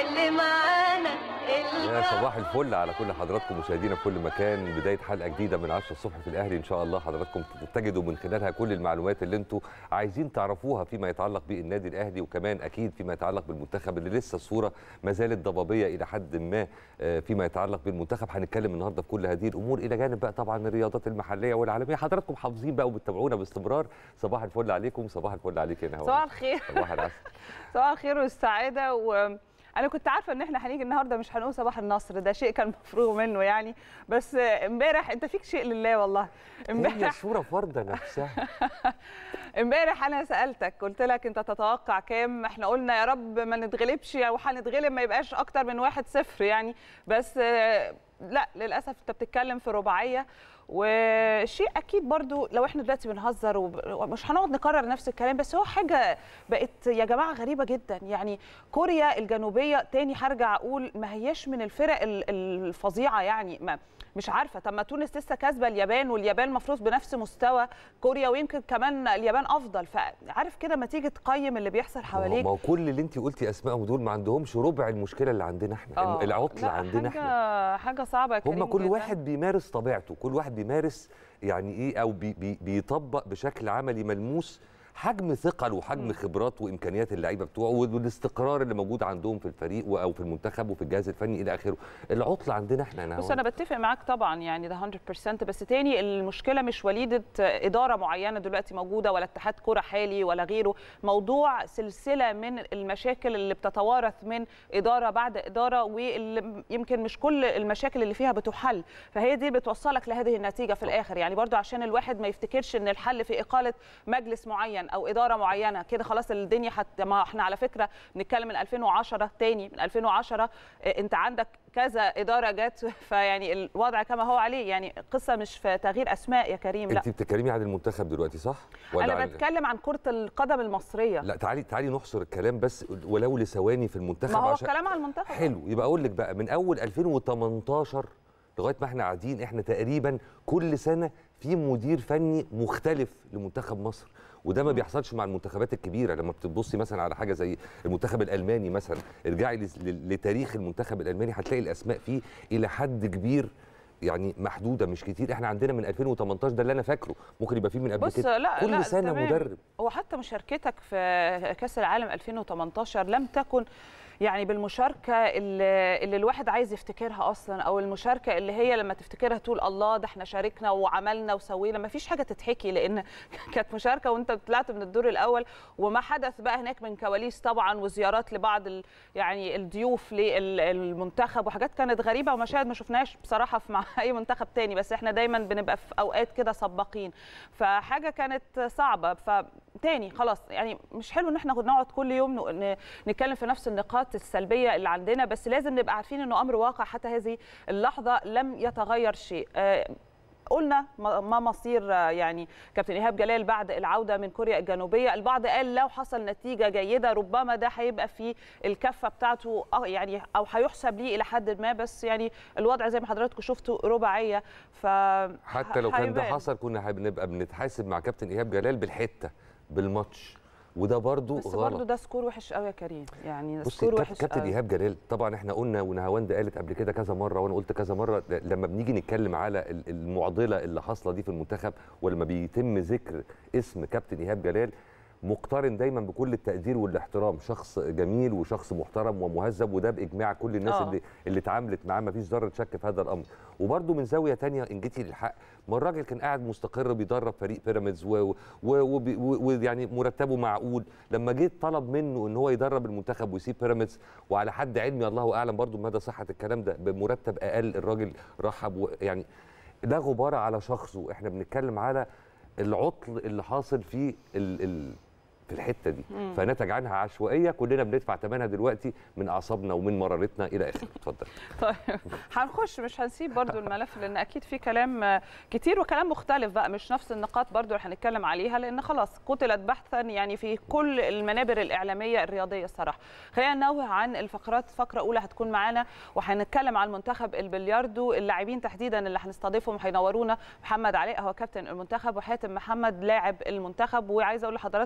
اللي معانا يا صباح الفل على كل حضراتكم مشاهدينا في كل مكان بدايه حلقه جديده من 10 الصبح في الاهلي ان شاء الله حضراتكم تجدوا من خلالها كل المعلومات اللي انتم عايزين تعرفوها فيما يتعلق بالنادي الاهلي وكمان اكيد فيما يتعلق بالمنتخب اللي لسه الصوره ما زالت ضبابيه الى حد ما آه، فيما يتعلق بالمنتخب هنتكلم النهارده في كل هذه الامور الى جانب بقى طبعا الرياضات المحليه والعالميه حضراتكم حافظين بقى وبتتابعونا باستمرار صباح الفل عليكم صباح الفل عليك يا نهار صباح الخير صباح العسل صباح الخير والسعاده وانا كنت عارفه ان احنا هنيجي النهارده مش هنقول صباح النصر ده شيء كان مفروغ منه يعني بس امبارح انت فيك شيء لله والله هي امبارح الصوره فرضه نفسها امبارح انا سالتك قلت لك انت تتوقع كام احنا قلنا يا رب ما نتغلبش او هنتغلب ما يبقاش اكتر من واحد صفر يعني بس آه، لا للاسف انت بتتكلم في رباعيه وشيء اكيد برضو لو احنا دلوقتي بنهزر وب- ومش هنقعد نكرر نفس الكلام بس هو حاجه بقت يا جماعه غريبه جدا يعني كوريا الجنوبيه تاني هرجع اقول ما هياش من الفرق ال- الفظيعه يعني ما مش عارفه طب ما تونس لسه كاسبه اليابان واليابان المفروض بنفس مستوى كوريا ويمكن كمان اليابان افضل فعارف كده ما تيجي تقيم اللي بيحصل ما هو- حواليك ما هو كل اللي انت قلتي اسمائهم دول ما عندهمش ربع المشكله اللي عندنا احنا آه، العطل لا، عندنا حاجة احنا حاجه صعبه يا كريم هم كل جداً. واحد بيمارس طبيعته كل واحد بيمارس يعني ايه او بي بي بيطبق بشكل عملي ملموس حجم ثقل وحجم خبرات وامكانيات اللعيبه بتوعه والاستقرار اللي موجود عندهم في الفريق و- او في المنتخب وفي الجهاز الفني الى اخره العطل عندنا احنا انا بص انا بتفق معاك طبعا يعني ده 100% بس تاني المشكله مش وليده اداره معينه دلوقتي موجوده ولا اتحاد كره حالي ولا غيره موضوع سلسله من المشاكل اللي بتتوارث من اداره بعد اداره واللي يمكن مش كل المشاكل اللي فيها بتحل فهي دي بتوصلك لهذه النتيجه في الاخر يعني برضو عشان الواحد ما يفتكرش ان الحل في اقاله مجلس معين او اداره معينه كده خلاص الدنيا حت... ما احنا على فكره بنتكلم من 2010 تاني من 2010 آه، انت عندك كذا اداره جت فيعني الوضع كما هو عليه يعني القصه مش في تغيير اسماء يا كريم لا انت بتتكلمي عن المنتخب دلوقتي صح انا عن- بتكلم عن كره القدم المصريه لا تعالي تعالي نحصر الكلام بس ولو لثواني في المنتخب ما هو عشان الكلام عن المنتخب حلو يبقى اقول لك بقى من اول 2018 لغايه ما احنا قاعدين احنا تقريبا كل سنه في مدير فني مختلف لمنتخب مصر وده ما بيحصلش مع المنتخبات الكبيره لما بتبصي مثلا على حاجه زي المنتخب الالماني مثلا ارجعي لس- ل- لتاريخ المنتخب الالماني هتلاقي الاسماء فيه الى حد كبير يعني محدوده مش كتير احنا عندنا من 2018 ده اللي انا فاكره ممكن يبقى فيه من قبل بص كده لا كل لا سنه تمام. مدرب هو حتى مشاركتك في كاس العالم 2018 لم تكن يعني بالمشاركه اللي, اللي الواحد عايز يفتكرها اصلا او المشاركه اللي هي لما تفتكرها تقول الله ده احنا شاركنا وعملنا وسوينا ما فيش حاجه تتحكي لان كانت مشاركه وانت طلعت من الدور الاول وما حدث بقى هناك من كواليس طبعا وزيارات لبعض ال يعني الضيوف للمنتخب وحاجات كانت غريبه ومشاهد ما شفناهاش بصراحه في مع اي منتخب تاني بس احنا دايما بنبقى في اوقات كده سباقين فحاجه كانت صعبه فتاني خلاص يعني مش حلو ان احنا نقعد كل يوم ن- ن- نتكلم في نفس النقاط السلبيه اللي عندنا بس لازم نبقى عارفين انه امر واقع حتى هذه اللحظه لم يتغير شيء آه، قلنا ما ما مصير آه، يعني كابتن ايهاب جلال بعد العوده من كوريا الجنوبيه البعض قال لو حصل نتيجه جيده ربما ده هيبقى في الكفه بتاعته آه، يعني او هيحسب ليه الى حد ما بس يعني الوضع زي ما حضراتكم شفتوا رباعيه ف حتى لو كان ده هيبان. حصل كنا هنبقى بنتحاسب مع كابتن ايهاب جلال بالحته بالماتش وده برضو بس غلط برضه ده سكور وحش قوي يا كريم يعني ده بصي سكور كاب- وحش كابتن قوي ايهاب جلال طبعا احنا قلنا ونهاوند قالت قبل كده كذا مره وانا قلت كذا مره ل- لما بنيجي نتكلم على ال- المعضله اللي حاصله دي في المنتخب ولما بيتم ذكر اسم كابتن ايهاب جلال مقترن دايما بكل التقدير والاحترام شخص جميل وشخص محترم ومهذب وده باجماع كل الناس آه. اللي اللي اتعاملت معاه ما فيش ذره شك في هذا الامر وبرده من زاويه تانية ان جيتي للحق ما الراجل كان قاعد مستقر بيدرب فريق بيراميدز ويعني و و و ويعني مرتبه معقول لما جيت طلب منه ان هو يدرب المنتخب ويسيب بيراميدز وعلى حد علمي الله اعلم برضو مدى صحه الكلام ده بمرتب اقل الراجل رحب و- يعني لا غبار على شخصه احنا بنتكلم على العطل اللي حاصل في ال ال في الحته دي فنتج عنها عشوائيه كلنا بندفع ثمنها دلوقتي من اعصابنا ومن مرارتنا الى اخره اتفضل طيب هنخش مش هنسيب برضو الملف لان اكيد في كلام آه، كتير وكلام مختلف بقى مش نفس النقاط برضو اللي هنتكلم عليها لان خلاص قتلت بحثا يعني في كل المنابر الاعلاميه الرياضيه الصراحه خلينا ننوه عن الفقرات فقره اولى هتكون معانا وهنتكلم عن المنتخب البلياردو اللاعبين تحديدا اللي هنستضيفهم هينورونا محمد علاء هو كابتن المنتخب وحاتم محمد لاعب المنتخب وعايزه اقول لحضراتكم هم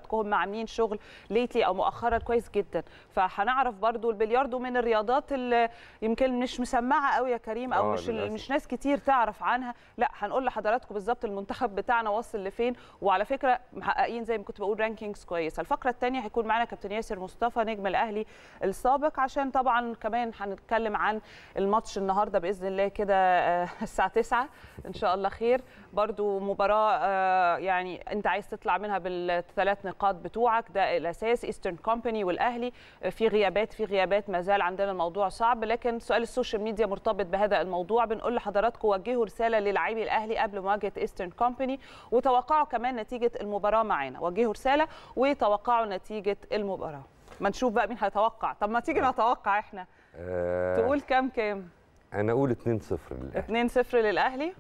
عاملين شغل ليتلي او مؤخرا كويس جدا فهنعرف برضو البلياردو من الرياضات اللي يمكن مش مسمعه قوي يا كريم او آه، مش للأسف. مش ناس كتير تعرف عنها لا هنقول لحضراتكم بالظبط المنتخب بتاعنا واصل لفين وعلى فكره محققين زي ما كنت بقول رانكينجز كويسه الفقره الثانيه هيكون معانا كابتن ياسر مصطفى نجم الاهلي السابق عشان طبعا كمان هنتكلم عن الماتش النهارده باذن الله كده آه، الساعه 9 ان شاء الله خير برضو مباراه آه، يعني انت عايز تطلع منها بالثلاث نقاط بتوعك ده الاساس ايسترن كومباني والاهلي آه، في غيابات في غيابات ما زال عندنا الموضوع صعب لكن سؤال السوشيال ميديا مرتبط بهذا الموضوع بنقول لحضراتكم وجهوا رساله للاعبي الاهلي قبل مواجهه ايسترن كومباني وتوقعوا كمان نتيجه المباراه معانا وجهوا رساله وتوقعوا نتيجه المباراه ما نشوف بقى مين هيتوقع طب ما تيجي نتوقع احنا آه تقول كام كام انا اقول 2-0 للاهلي 2-0 للاهلي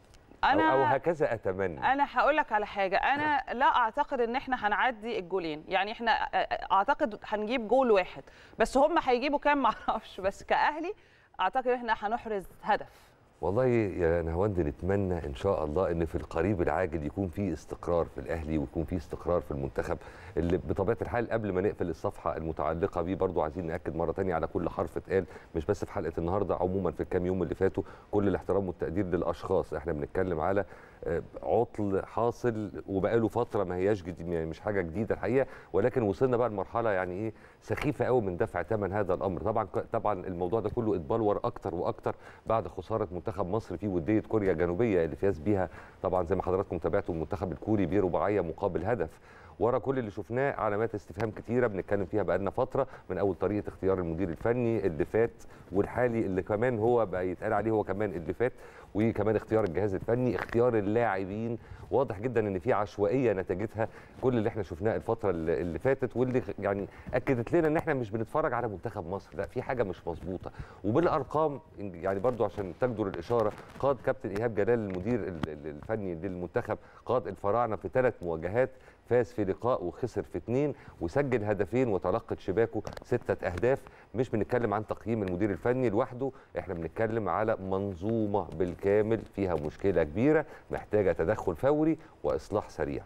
أو, او انا هكذا اتمنى انا هقول لك على حاجه انا لا اعتقد ان احنا هنعدي الجولين يعني احنا اعتقد هنجيب جول واحد بس هم هيجيبوا كام معرفش بس كاهلي اعتقد احنا هنحرز هدف والله يا نهاوند نتمنى ان شاء الله ان في القريب العاجل يكون في استقرار في الاهلي ويكون في استقرار في المنتخب اللي بطبيعه الحال قبل ما نقفل الصفحه المتعلقه بيه برضو عايزين ناكد مره تانية على كل حرف اتقال مش بس في حلقه النهارده عموما في الكام يوم اللي فاتوا كل الاحترام والتقدير للاشخاص احنا بنتكلم على آه، عطل حاصل وبقاله فتره ما هياش جديد يعني مش حاجه جديده الحقيقه ولكن وصلنا بقى لمرحله يعني ايه سخيفه قوي من دفع ثمن هذا الامر طبعا طبعا الموضوع ده كله اتبلور اكتر واكتر بعد خساره منتخب مصر في وديه كوريا الجنوبيه اللي فاز بيها طبعا زي ما حضراتكم تابعتوا المنتخب الكوري برباعيه مقابل هدف ورا كل اللي شفناه علامات استفهام كتيره بنتكلم فيها بقالنا فتره من اول طريقه اختيار المدير الفني اللي فات والحالي اللي كمان هو بقى يتقال عليه هو كمان اللي فات وكمان اختيار الجهاز الفني اختيار اللاعبين واضح جدا ان في عشوائيه نتجتها كل اللي احنا شفناه الفتره اللي اللي فاتت واللي يعني اكدت لنا ان احنا مش بنتفرج على منتخب مصر لا في حاجه مش مظبوطه وبالارقام يعني برضو عشان تجدر الاشاره قاد كابتن ايهاب جلال المدير ال- ال- الفني للمنتخب قاد الفراعنه في ثلاث مواجهات فاز في لقاء وخسر في اثنين وسجل هدفين وتلقت شباكه ستة أهداف مش بنتكلم عن تقييم المدير الفني لوحده احنا بنتكلم على منظومة بالكامل فيها مشكلة كبيرة محتاجة تدخل فوري وإصلاح سريع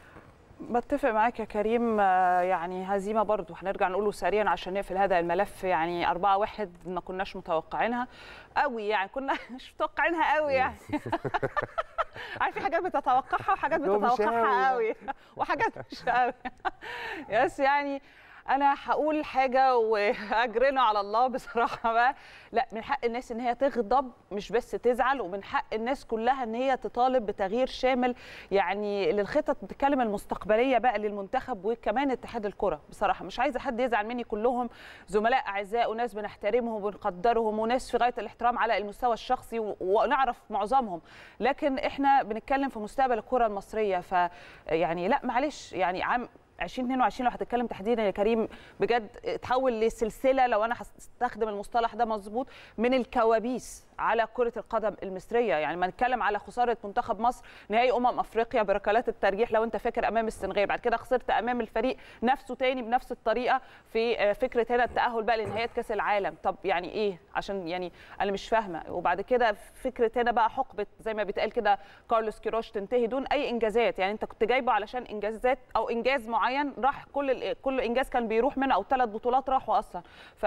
بتفق معاك يا كريم آه، يعني هزيمه برضو هنرجع نقوله سريعا عشان نقفل هذا الملف يعني 4 1 ما كناش متوقعينها قوي يعني كنا مش متوقعينها قوي يعني عارف في حاجات بتتوقعها وحاجات لو مش بتتوقعها قوي. قوي وحاجات مش قوي بس يعني انا هقول حاجه واجرنا على الله بصراحه بقى لا من حق الناس ان هي تغضب مش بس تزعل ومن حق الناس كلها ان هي تطالب بتغيير شامل يعني للخطط بتتكلم المستقبليه بقى للمنتخب وكمان اتحاد الكره بصراحه مش عايزه حد يزعل مني كلهم زملاء اعزاء وناس بنحترمهم ونقدرهم وناس في غايه الاحترام على المستوى الشخصي و- ونعرف معظمهم لكن احنا بنتكلم في مستقبل الكره المصريه ف يعني لا معلش يعني عام 2022 لو هتتكلم تحديدا يا كريم بجد تحول لسلسله لو انا هستخدم المصطلح ده مظبوط من الكوابيس على كره القدم المصريه يعني ما نتكلم على خساره منتخب مصر نهائي امم افريقيا بركلات الترجيح لو انت فاكر امام السنغال بعد كده خسرت امام الفريق نفسه تاني بنفس الطريقه في آه، فكره هنا التاهل بقى لنهايه كاس العالم طب يعني ايه عشان يعني انا مش فاهمه وبعد كده فكره هنا بقى حقبه زي ما بيتقال كده كارلوس كيروش تنتهي دون اي انجازات يعني انت كنت جايبه علشان انجازات او انجاز معين راح كل ال- كل انجاز كان بيروح منه او ثلاث بطولات راحوا اصلا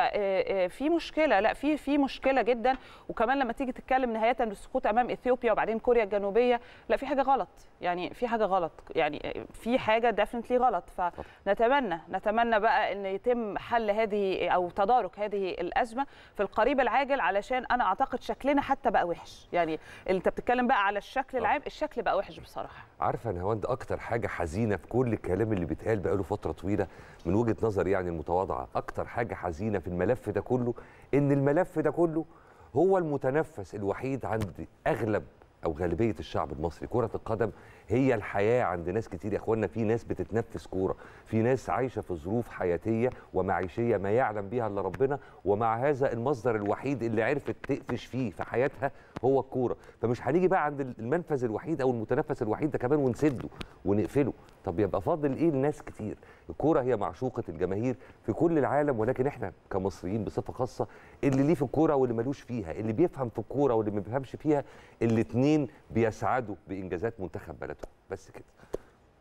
ففي مشكله لا في في مشكله جدا وكمان لما تيجي تتكلم نهايه بالسقوط امام اثيوبيا وبعدين كوريا الجنوبيه لا في حاجه غلط يعني في حاجه غلط يعني في حاجه ديفنتلي غلط فنتمنى نتمنى بقى ان يتم حل هذه او تدارك هذه الازمه في القريب العاجل علشان انا اعتقد شكلنا حتى بقى وحش يعني انت بتتكلم بقى على الشكل العام الشكل بقى وحش بصراحه عارفه يا نهاوند اكتر حاجه حزينه في كل الكلام اللي بيتقال بقاله فتره طويله من وجهه نظري يعني المتواضعه اكتر حاجه حزينه في الملف ده كله ان الملف ده كله هو المتنفس الوحيد عند اغلب او غالبيه الشعب المصري كره القدم هي الحياه عند ناس كتير يا اخوانا في ناس بتتنفس كوره في ناس عايشه في ظروف حياتيه ومعيشيه ما يعلم بها الا ربنا ومع هذا المصدر الوحيد اللي عرفت تقفش فيه في حياتها هو الكوره فمش هنيجي بقى عند المنفذ الوحيد او المتنفس الوحيد ده كمان ونسده ونقفله طب يبقى فاضل ايه لناس كتير الكوره هي معشوقه الجماهير في كل العالم ولكن احنا كمصريين بصفه خاصه اللي ليه في الكوره واللي ملوش فيها اللي بيفهم في الكوره واللي ما بيفهمش فيها الاثنين بيسعدوا بانجازات منتخب بلدهم بس كده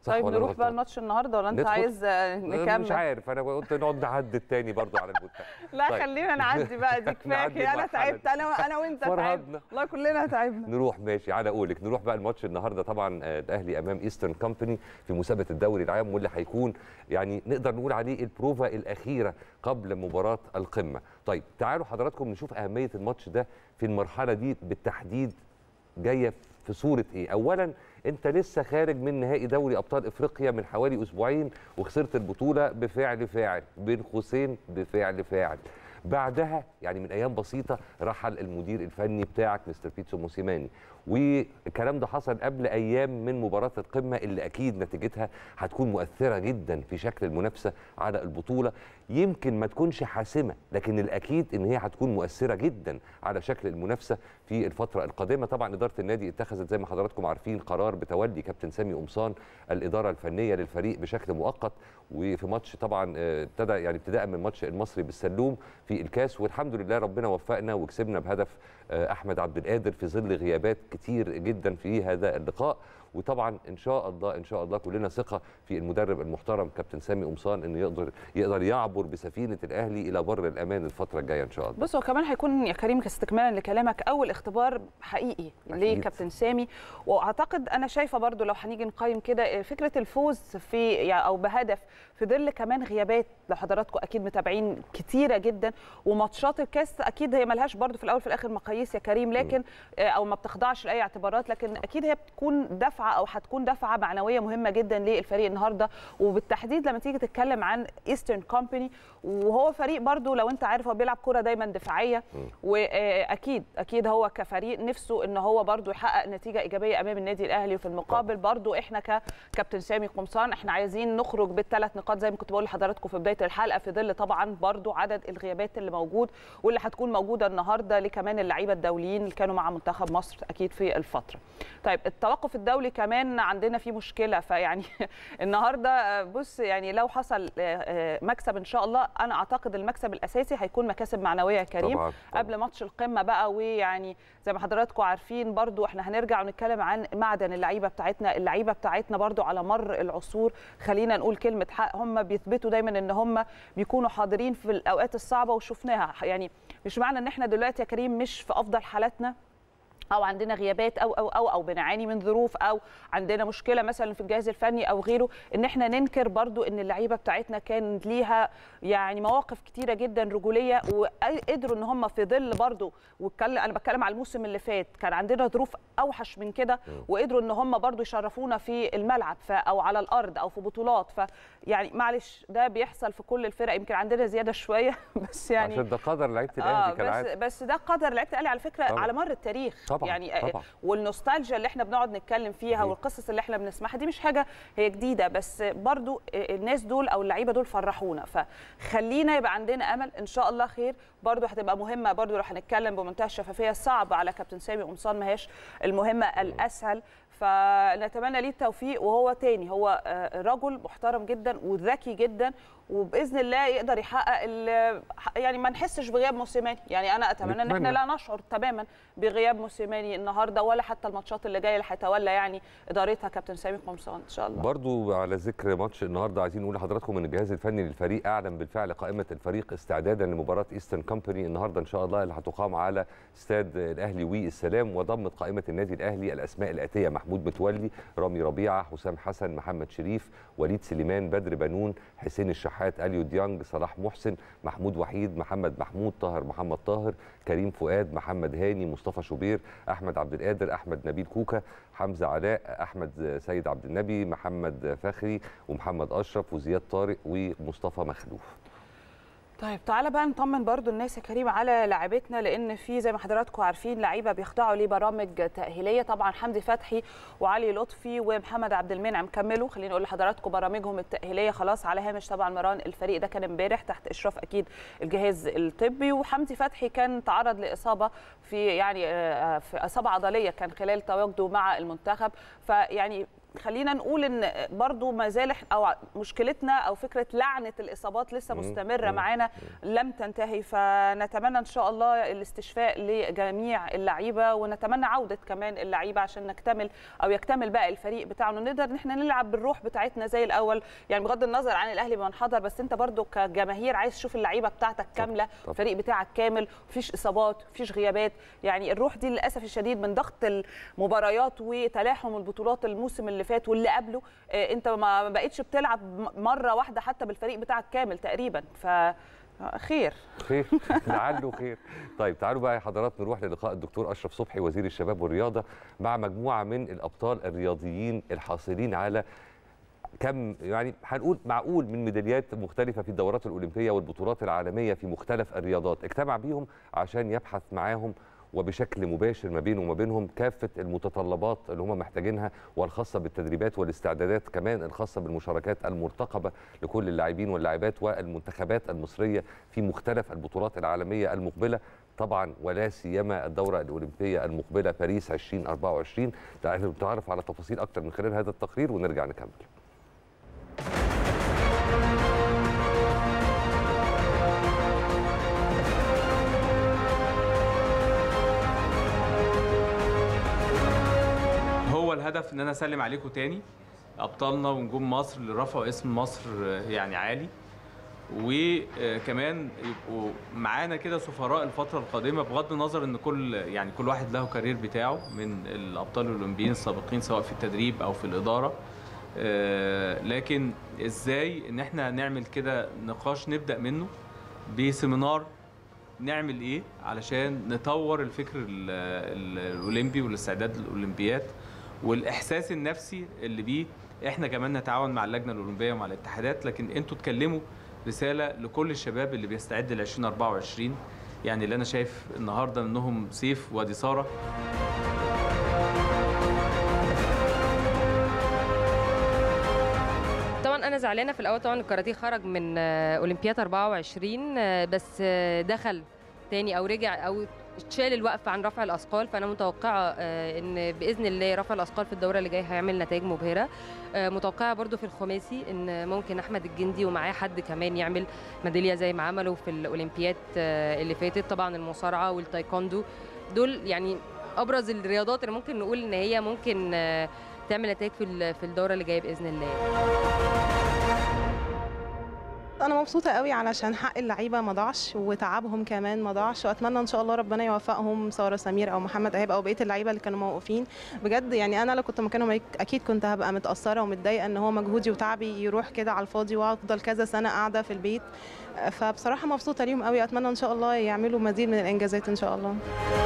صح طيب ولا نروح بقى غلطان؟ الماتش النهارده ولا انت ندخل؟ عايز آه، مش نكمل عارف انا قلت نقعد نعدي التاني برضو على المنتخب لا طيب. خلينا نعدي بقى دي كفايه نعدي كده. انا المرحلة تعبت دي. انا انا وانت تعبنا فرهدنا. والله كلنا تعبنا نروح ماشي على قولك نروح بقى الماتش النهارده طبعا آه، الاهلي امام ايسترن كومباني في مسابقه الدوري العام واللي هيكون يعني نقدر نقول عليه البروفا الاخيره قبل مباراه القمه طيب تعالوا حضراتكم نشوف اهميه الماتش ده في المرحله دي بالتحديد جايه في صوره ايه اولا انت لسه خارج من نهائي دوري ابطال افريقيا من حوالي اسبوعين وخسرت البطوله بفعل فاعل بين قوسين بفعل فاعل بعدها يعني من ايام بسيطه رحل المدير الفني بتاعك مستر بيتسو موسيماني والكلام ده حصل قبل ايام من مباراه القمه اللي اكيد نتيجتها هتكون مؤثره جدا في شكل المنافسه على البطوله يمكن ما تكونش حاسمه لكن الاكيد ان هي هتكون مؤثره جدا على شكل المنافسه في الفتره القادمه طبعا اداره النادي اتخذت زي ما حضراتكم عارفين قرار بتولي كابتن سامي قمصان الاداره الفنيه للفريق بشكل مؤقت وفي ماتش طبعا آه، ابتدى يعني ابتداء من ماتش المصري بالسلوم في الكاس والحمد لله ربنا وفقنا وكسبنا بهدف آه، احمد عبد القادر في ظل غيابات كتير جدا في هذا اللقاء وطبعا ان شاء الله ان شاء الله كلنا ثقه في المدرب المحترم كابتن سامي قمصان انه يقدر يقدر يعبر بسفينه الاهلي الى بر الامان الفتره الجايه ان شاء الله بص هو كمان هيكون يا كريم استكمالا لكلامك اول اختبار حقيقي أكيد. لكابتن سامي واعتقد انا شايفه برضو لو هنيجي نقيم كده فكره الفوز في يعني او بهدف في ظل كمان غيابات لو حضراتكم اكيد متابعين كتيره جدا وماتشات الكاس اكيد هي ملهاش برضو في الاول في الاخر مقاييس يا كريم لكن آه، او ما بتخضعش لاي اعتبارات لكن اكيد هي بتكون دفعه او هتكون دفعه معنويه مهمه جدا للفريق النهارده وبالتحديد لما تيجي تتكلم عن ايسترن كومباني وهو فريق برضو لو انت عارف هو بيلعب كره دايما دفاعيه واكيد اكيد هو كفريق نفسه ان هو برضو يحقق نتيجه ايجابيه امام النادي الاهلي وفي المقابل برضو احنا ككابتن سامي قمصان احنا عايزين نخرج بالثلاث نقاط زي ما كنت بقول لحضراتكم في بدايه الحلقه في ظل طبعا برضو عدد الغيابات اللي موجود واللي هتكون موجوده النهارده لكمان اللعيبه الدوليين اللي كانوا مع منتخب مصر اكيد في الفتره طيب التوقف الدولي كمان عندنا فيه مشكله فيعني النهارده آه، بص يعني لو حصل آه، آه، مكسب ان شاء الله انا اعتقد المكسب الاساسي هيكون مكاسب معنويه يا كريم طبعاً، طبعاً. قبل ماتش القمه بقى ويعني زي ما حضراتكم عارفين برضو احنا هنرجع ونتكلم عن معدن اللعيبه بتاعتنا اللعيبه بتاعتنا برضو على مر العصور خلينا نقول كلمه حق هم بيثبتوا دايما ان هم بيكونوا حاضرين في الاوقات الصعبه وشفناها يعني مش معنى ان احنا دلوقتي يا كريم مش في افضل حالاتنا او عندنا غيابات او او او او بنعاني من ظروف او عندنا مشكله مثلا في الجهاز الفني او غيره ان احنا ننكر برضو ان اللعيبه بتاعتنا كان ليها يعني مواقف كتيره جدا رجوليه وقدروا ان هم في ظل برضو واتكلم انا بتكلم على الموسم اللي فات كان عندنا ظروف اوحش من كده وقدروا ان هم برضو يشرفونا في الملعب ف او على الارض او في بطولات ف يعني معلش ده بيحصل في كل الفرق يمكن عندنا زياده شويه بس يعني عشان ده قدر لعيبه اه الاهلي بس كالعاده بس ده قدر لعيبه الاهلي على فكره طبعاً. على مر التاريخ طبعاً، يعني آه، طبعاً. والنوستالجيا اللي احنا بنقعد نتكلم فيها مم. والقصص اللي احنا بنسمعها دي مش حاجه هي جديده بس برضو الناس دول او اللعيبه دول فرحونا فخلينا يبقى عندنا امل ان شاء الله خير برضو هتبقى مهمه برضو لو هنتكلم بمنتهى الشفافيه صعب على كابتن سامي قمصان ما هياش المهمه الاسهل فنتمنى ليه التوفيق وهو تاني هو آه، رجل محترم جدا وذكي جدا وباذن الله يقدر يحقق ال- يعني ما نحسش بغياب موسيماني يعني انا اتمنى ان احنا نتمنى. لا نشعر تماما بغياب موسيماني النهارده ولا حتى الماتشات اللي جايه اللي هيتولى يعني ادارتها كابتن سامي قمصان ان شاء الله برضو على ذكر ماتش النهارده عايزين نقول لحضراتكم ان الجهاز الفني للفريق اعلن بالفعل قائمه الفريق استعدادا لمباراه ايسترن كومباني النهارده ان شاء الله اللي هتقام على استاد الاهلي والسلام وضمت قائمه النادي الاهلي الاسماء الاتيه محمود متولي رامي ربيعه حسام حسن محمد شريف وليد سليمان بدر بنون حسين الشحات اليو ديانج صلاح محسن محمود وحيد محمد محمود طاهر محمد طاهر كريم فؤاد محمد هاني مصطفى شوبير احمد عبد القادر احمد نبيل كوكا حمزه علاء احمد سيد عبد النبي محمد فخري ومحمد اشرف وزياد طارق ومصطفى مخلوف طيب تعالى بقى نطمن برضو الناس يا كريم على لاعبتنا لان في زي ما حضراتكم عارفين لعيبه بيخضعوا لبرامج تاهيليه طبعا حمدي فتحي وعلي لطفي ومحمد عبد المنعم كملوا خليني اقول لحضراتكم برامجهم التاهيليه خلاص على هامش طبعا مران الفريق ده كان امبارح تحت اشراف اكيد الجهاز الطبي وحمدي فتحي كان تعرض لاصابه في يعني آه، في اصابه عضليه كان خلال تواجده مع المنتخب فيعني خلينا نقول ان برضو ما زال إح- او مشكلتنا او فكره لعنه الاصابات لسه مم. مستمره مم. معانا لم تنتهي فنتمنى ان شاء الله الاستشفاء لجميع اللعيبه ونتمنى عوده كمان اللعيبه عشان نكتمل او يكتمل بقى الفريق بتاعنا نقدر ان احنا نلعب بالروح بتاعتنا زي الاول يعني بغض النظر عن الاهلي بمن حضر بس انت برضو كجماهير عايز تشوف اللعيبه بتاعتك كامله طبعاً. الفريق بتاعك كامل مفيش اصابات مفيش غيابات يعني الروح دي للاسف الشديد من ضغط المباريات وتلاحم البطولات الموسم اللي فات واللي قبله آه، انت ما بقتش بتلعب م- مره واحده حتى بالفريق بتاعك كامل تقريبا ف خير خير لعله خير طيب تعالوا بقى يا حضرات نروح للقاء الدكتور اشرف صبحي وزير الشباب والرياضه مع مجموعه من الابطال الرياضيين الحاصلين على كم يعني هنقول معقول من ميداليات مختلفه في الدورات الاولمبيه والبطولات العالميه في مختلف الرياضات اجتمع بيهم عشان يبحث معاهم وبشكل مباشر ما بينه وما بينهم كافه المتطلبات اللي هم محتاجينها والخاصه بالتدريبات والاستعدادات كمان الخاصه بالمشاركات المرتقبه لكل اللاعبين واللاعبات والمنتخبات المصريه في مختلف البطولات العالميه المقبله طبعا ولا سيما الدوره الاولمبيه المقبله باريس 2024 تعالوا نتعرف على تفاصيل اكتر من خلال هذا التقرير ونرجع نكمل هو الهدف ان انا اسلم عليكم تاني ابطالنا ونجوم مصر اللي رفعوا اسم مصر آه، يعني عالي وكمان يبقوا معانا كده سفراء الفتره القادمه بغض النظر ان كل يعني كل واحد له كارير بتاعه من الابطال الاولمبيين السابقين سواء في التدريب او في الاداره آه، لكن ازاي ان احنا نعمل كده نقاش نبدا منه بسيمينار نعمل ايه علشان نطور الفكر ال- ال- الاولمبي والاستعداد للاولمبياد والاحساس النفسي اللي بيه احنا كمان نتعاون مع اللجنه الاولمبيه ومع الاتحادات لكن انتوا تكلموا رساله لكل الشباب اللي بيستعد ل 2024 يعني اللي انا شايف النهارده منهم سيف وادي ساره طبعا انا زعلانه في الاول طبعا الكاراتيه خرج من آه، اولمبياد 24 آه، بس آه، دخل تاني او رجع او شال الوقف عن رفع الاثقال فانا متوقعه آه، ان باذن الله رفع الاثقال في الدوره اللي جايه هيعمل نتائج مبهره آه، متوقعه برضو في الخماسي ان ممكن احمد الجندي ومعاه حد كمان يعمل ميداليه زي ما عملوا في الاولمبياد آه، اللي فاتت طبعا المصارعه والتايكوندو دول يعني ابرز الرياضات اللي ممكن نقول ان هي ممكن آه، تعمل نتائج في ال- في الدوره اللي جايه باذن الله انا مبسوطه قوي علشان حق اللعيبه ما ضاعش وتعبهم كمان ما ضاعش واتمنى ان شاء الله ربنا يوفقهم ساره سمير او محمد ايهاب او بقيه اللعيبه اللي كانوا موقوفين بجد يعني انا لو كنت مكانهم اكيد كنت هبقى متاثره ومتضايقه ان هو مجهودي وتعبي يروح كده على الفاضي وافضل كذا سنه قاعده في البيت فبصراحه مبسوطه ليهم قوي اتمنى ان شاء الله يعملوا مزيد من الانجازات ان شاء الله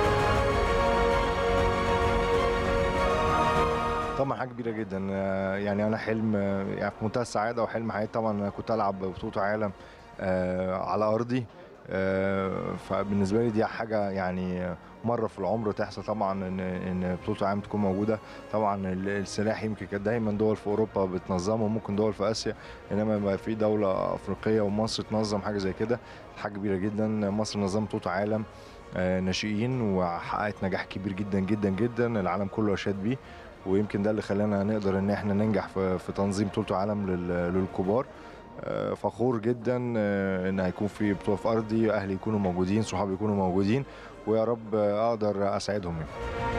طبعا حاجه كبيره جدا آه، يعني انا حلم آه، يعني في منتهى السعاده وحلم حياتي طبعا انا كنت العب بطوله عالم آه، على ارضي آه، فبالنسبه لي دي حاجه يعني مره في العمر تحصل طبعا ان ان بطوله عالم تكون موجوده طبعا ال- السلاح يمكن كانت دايما دول في اوروبا بتنظمه وممكن دول في اسيا انما يبقى في دوله افريقيه ومصر تنظم حاجه زي كده حاجه كبيره جدا مصر نظمت بطوله عالم آه، ناشئين وحققت نجاح كبير جدا جدا جدا العالم كله اشاد بيه ويمكن ده اللي خلانا نقدر ان احنا ننجح في, في تنظيم بطوله عالم لل- للكبار آه، فخور جدا آه، ان هيكون في بطوله في ارضي اهلي يكونوا موجودين صحابي يكونوا موجودين ويا رب آه، اقدر اساعدهم يعني.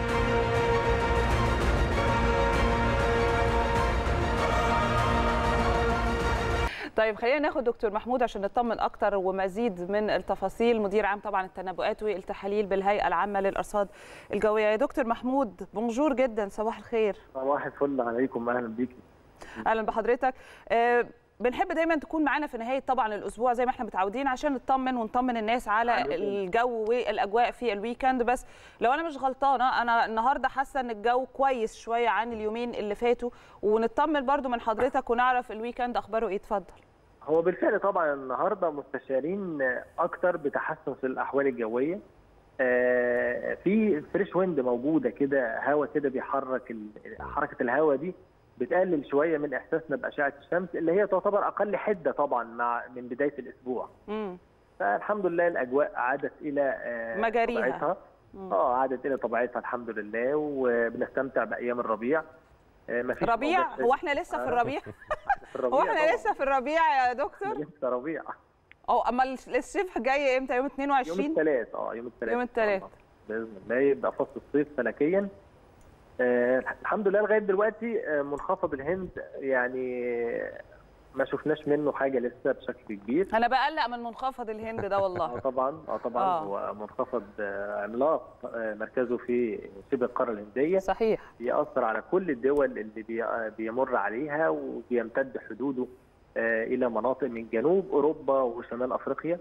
طيب خلينا ناخد دكتور محمود عشان نطمن اكتر ومزيد من التفاصيل مدير عام طبعا التنبؤات والتحاليل بالهيئه العامه للارصاد الجويه يا دكتور محمود بونجور جدا صباح الخير صباح الفل عليكم اهلا بيكي اهلا بحضرتك آه، بنحب دايما تكون معانا في نهايه طبعا الاسبوع زي ما احنا متعودين عشان نطمن ونطمن الناس على حلو جداً. الجو والاجواء في الويكند بس لو انا مش غلطانه انا النهارده حاسه ان الجو كويس شويه عن اليومين اللي فاتوا ونطمن برضو من حضرتك ونعرف الويكند اخباره ايه اتفضل هو بالفعل طبعا النهارده مستشارين اكتر بتحسن في الاحوال الجويه آه، في فريش ويند موجوده كده هواء كده بيحرك ال- حركه الهواء دي بتقلل شويه من احساسنا باشعه الشمس اللي هي تعتبر اقل حده طبعا مع من بدايه الاسبوع امم فالحمد لله الاجواء عادت الى آه، مجاريها. طبيعتها مم. اه عادت الى طبيعتها الحمد لله وبنستمتع بايام الربيع آه، مفيش ربيع موضوع هو احنا لسه في آه. الربيع في الربيع هو احنا طبعاً. لسه في الربيع يا دكتور لسه ربيع او اما الصيف جاي امتى يوم يوم 22 الثلاث اه يوم الثلاث يوم التلات. باذن الله يبقى فصل الصيف فلكيا آه الحمد لله لغايه دلوقتي آه منخفض الهند يعني ما شفناش منه حاجه لسه بشكل كبير انا بقلق من منخفض الهند ده اه والله طبعا اه طبعا آه. هو منخفض آه، عملاق آه، مركزه في شبه القاره الهنديه صحيح بيأثر على كل الدول اللي بي- بيمر عليها وبيمتد حدوده آه، إلى مناطق من جنوب أوروبا وشمال أفريقيا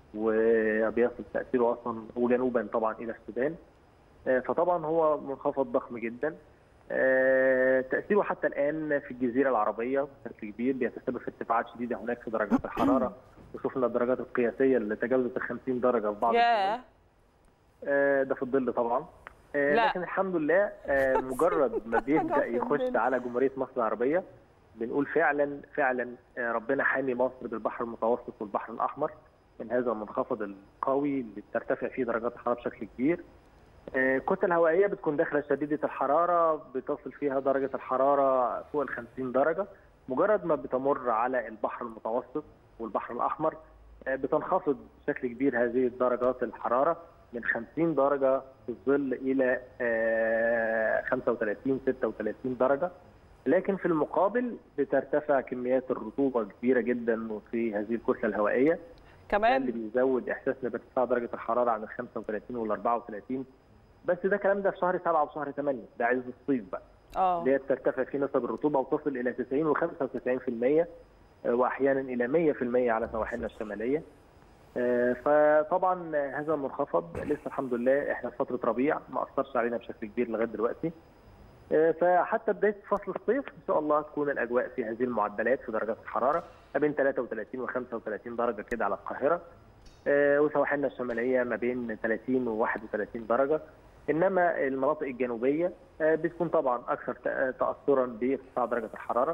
وبيصل تأثيره أصلا وجنوبا طبعا إلى السودان آه، فطبعا هو منخفض ضخم جدا آه، تأثيره حتى الآن في الجزيرة العربية بشكل كبير بيتسبب في ارتفاعات شديدة هناك في درجات الحرارة وشفنا الدرجات القياسية اللي تجاوزت ال 50 درجة في بعض الدول. ياه آه، ده في الظل طبعا آه، لا. لكن الحمد لله آه، مجرد ما بيبدا في يخش الظل. على جمهوريه مصر العربيه بنقول فعلا فعلا آه، ربنا حامي مصر بالبحر المتوسط والبحر الاحمر من هذا المنخفض القوي اللي بترتفع فيه درجات الحراره بشكل كبير. آه، الكتل الهوائيه بتكون داخله شديده الحراره بتصل فيها درجه الحراره فوق ال 50 درجه مجرد ما بتمر على البحر المتوسط والبحر الاحمر آه، بتنخفض بشكل كبير هذه درجات الحراره من 50 درجه في الظل الى آه، 35 36 درجه لكن في المقابل بترتفع كميات الرطوبه كبيره جدا في هذه الكتله الهوائيه ده اللي كمان بيزود احساسنا بارتفاع درجه الحراره عن ال 35 وال 34 بس ده الكلام ده في شهر 7 وشهر 8 ده عز الصيف بقى اه اللي هي بترتفع فيه نسب الرطوبه وتصل الى 90 و95% واحيانا الى 100% على سواحلنا الشماليه. آه، فطبعا هذا المنخفض لسه الحمد لله احنا في فتره ربيع ما اثرش علينا بشكل كبير لغايه دلوقتي. آه، فحتى بدايه فصل الصيف ان شاء الله تكون الاجواء في هذه المعدلات في درجات الحراره ما بين 33 و35 درجه كده على القاهره. آه، وسواحلنا الشماليه ما بين 30 و 31 درجه. انما المناطق الجنوبيه آه، بتكون طبعا اكثر تأ- تاثرا بارتفاع درجه الحراره.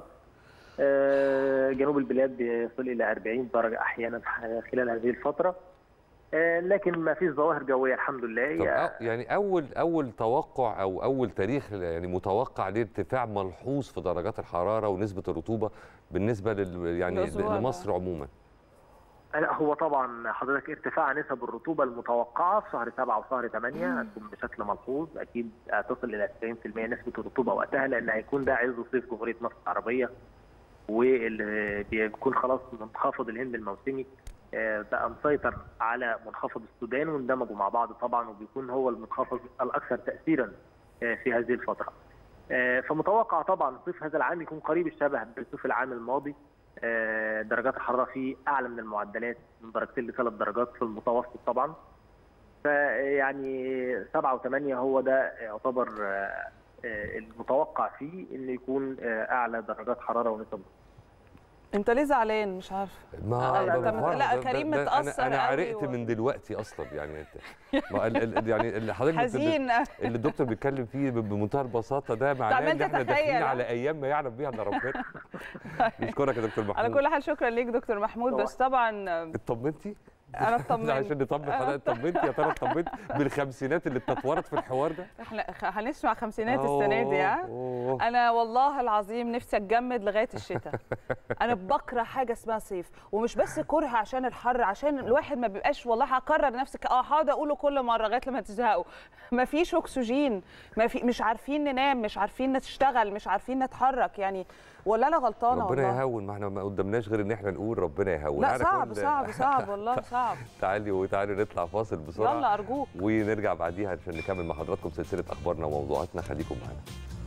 آه، جنوب البلاد بيصل الى 40 درجه احيانا خلال هذه الفتره. آه، لكن ما فيش ظواهر جويه الحمد لله طب هي- أو- يعني اول اول توقع او اول تاريخ يعني متوقع لارتفاع ملحوظ في درجات الحراره ونسبه الرطوبه بالنسبه لل يعني الأسبوع ده. لمصر عموما لا هو طبعا حضرتك ارتفاع نسب الرطوبه المتوقعه في شهر 7 وشهر 8 هتكون بشكل ملحوظ اكيد هتصل الى 90% نسبه الرطوبه وقتها لان هيكون ده عز صيف جمهوريه مصر العربيه واللي بيكون خلاص منخفض الهند الموسمي آه، بقى مسيطر على منخفض السودان واندمجوا مع بعض طبعا وبيكون هو المنخفض الاكثر تاثيرا آه، في هذه الفتره. آه، فمتوقع طبعا صيف هذا العام يكون قريب الشبه بصيف العام الماضي آه، درجات الحراره فيه اعلى من المعدلات من درجتين لثلاث درجات في المتوسط طبعا فيعني سبعة وثمانية هو ده يعتبر آه، آه، المتوقع فيه انه يكون آه، اعلى درجات حراره ونسب انت ليه زعلان مش عارفه ما آه، لا، ما- أنت مت- ما- لا، ده- كريم ده- ده متأثر انا انا قوي عرقت و- من دلوقتي اصلا يعني انت ما ال- ال- يعني اللي حضرتك بت- حزين اللي الدكتور بيتكلم فيه ب- بمنتهى البساطه ده معناه عمال ان احنا داخلين تتخيل. على ايام ما يعلم بيها الا ربنا نشكرك يا دكتور محمود على كل حال شكرا ليك دكتور محمود بس طبعا اطمنتي انا اطمنت عشان نطمن حضرتك اطمنتي يا ترى اطمنت بالخمسينات اللي اتطورت في الحوار ده احنا خ- هنسمع خمسينات السنه دي ها أوه. انا والله العظيم نفسي اتجمد لغايه الشتاء انا بكره حاجه اسمها صيف ومش بس كره عشان الحر عشان الواحد ما بيبقاش والله هكرر نفسك اه هقعد اقوله كل مره لغايه لما تزهقوا ما فيش اكسجين ما في مش عارفين ننام مش عارفين نشتغل مش عارفين نتحرك يعني ولا انا غلطانه ربنا والله يهون ما احنا ما قدامناش غير ان احنا نقول ربنا يهون لا على صعب كل- صعب صعب والله صعب تعالي وتعالي نطلع فاصل بسرعه يلا ارجوك ونرجع بعديها عشان نكمل مع حضراتكم سلسله اخبارنا وموضوعاتنا خليكم معانا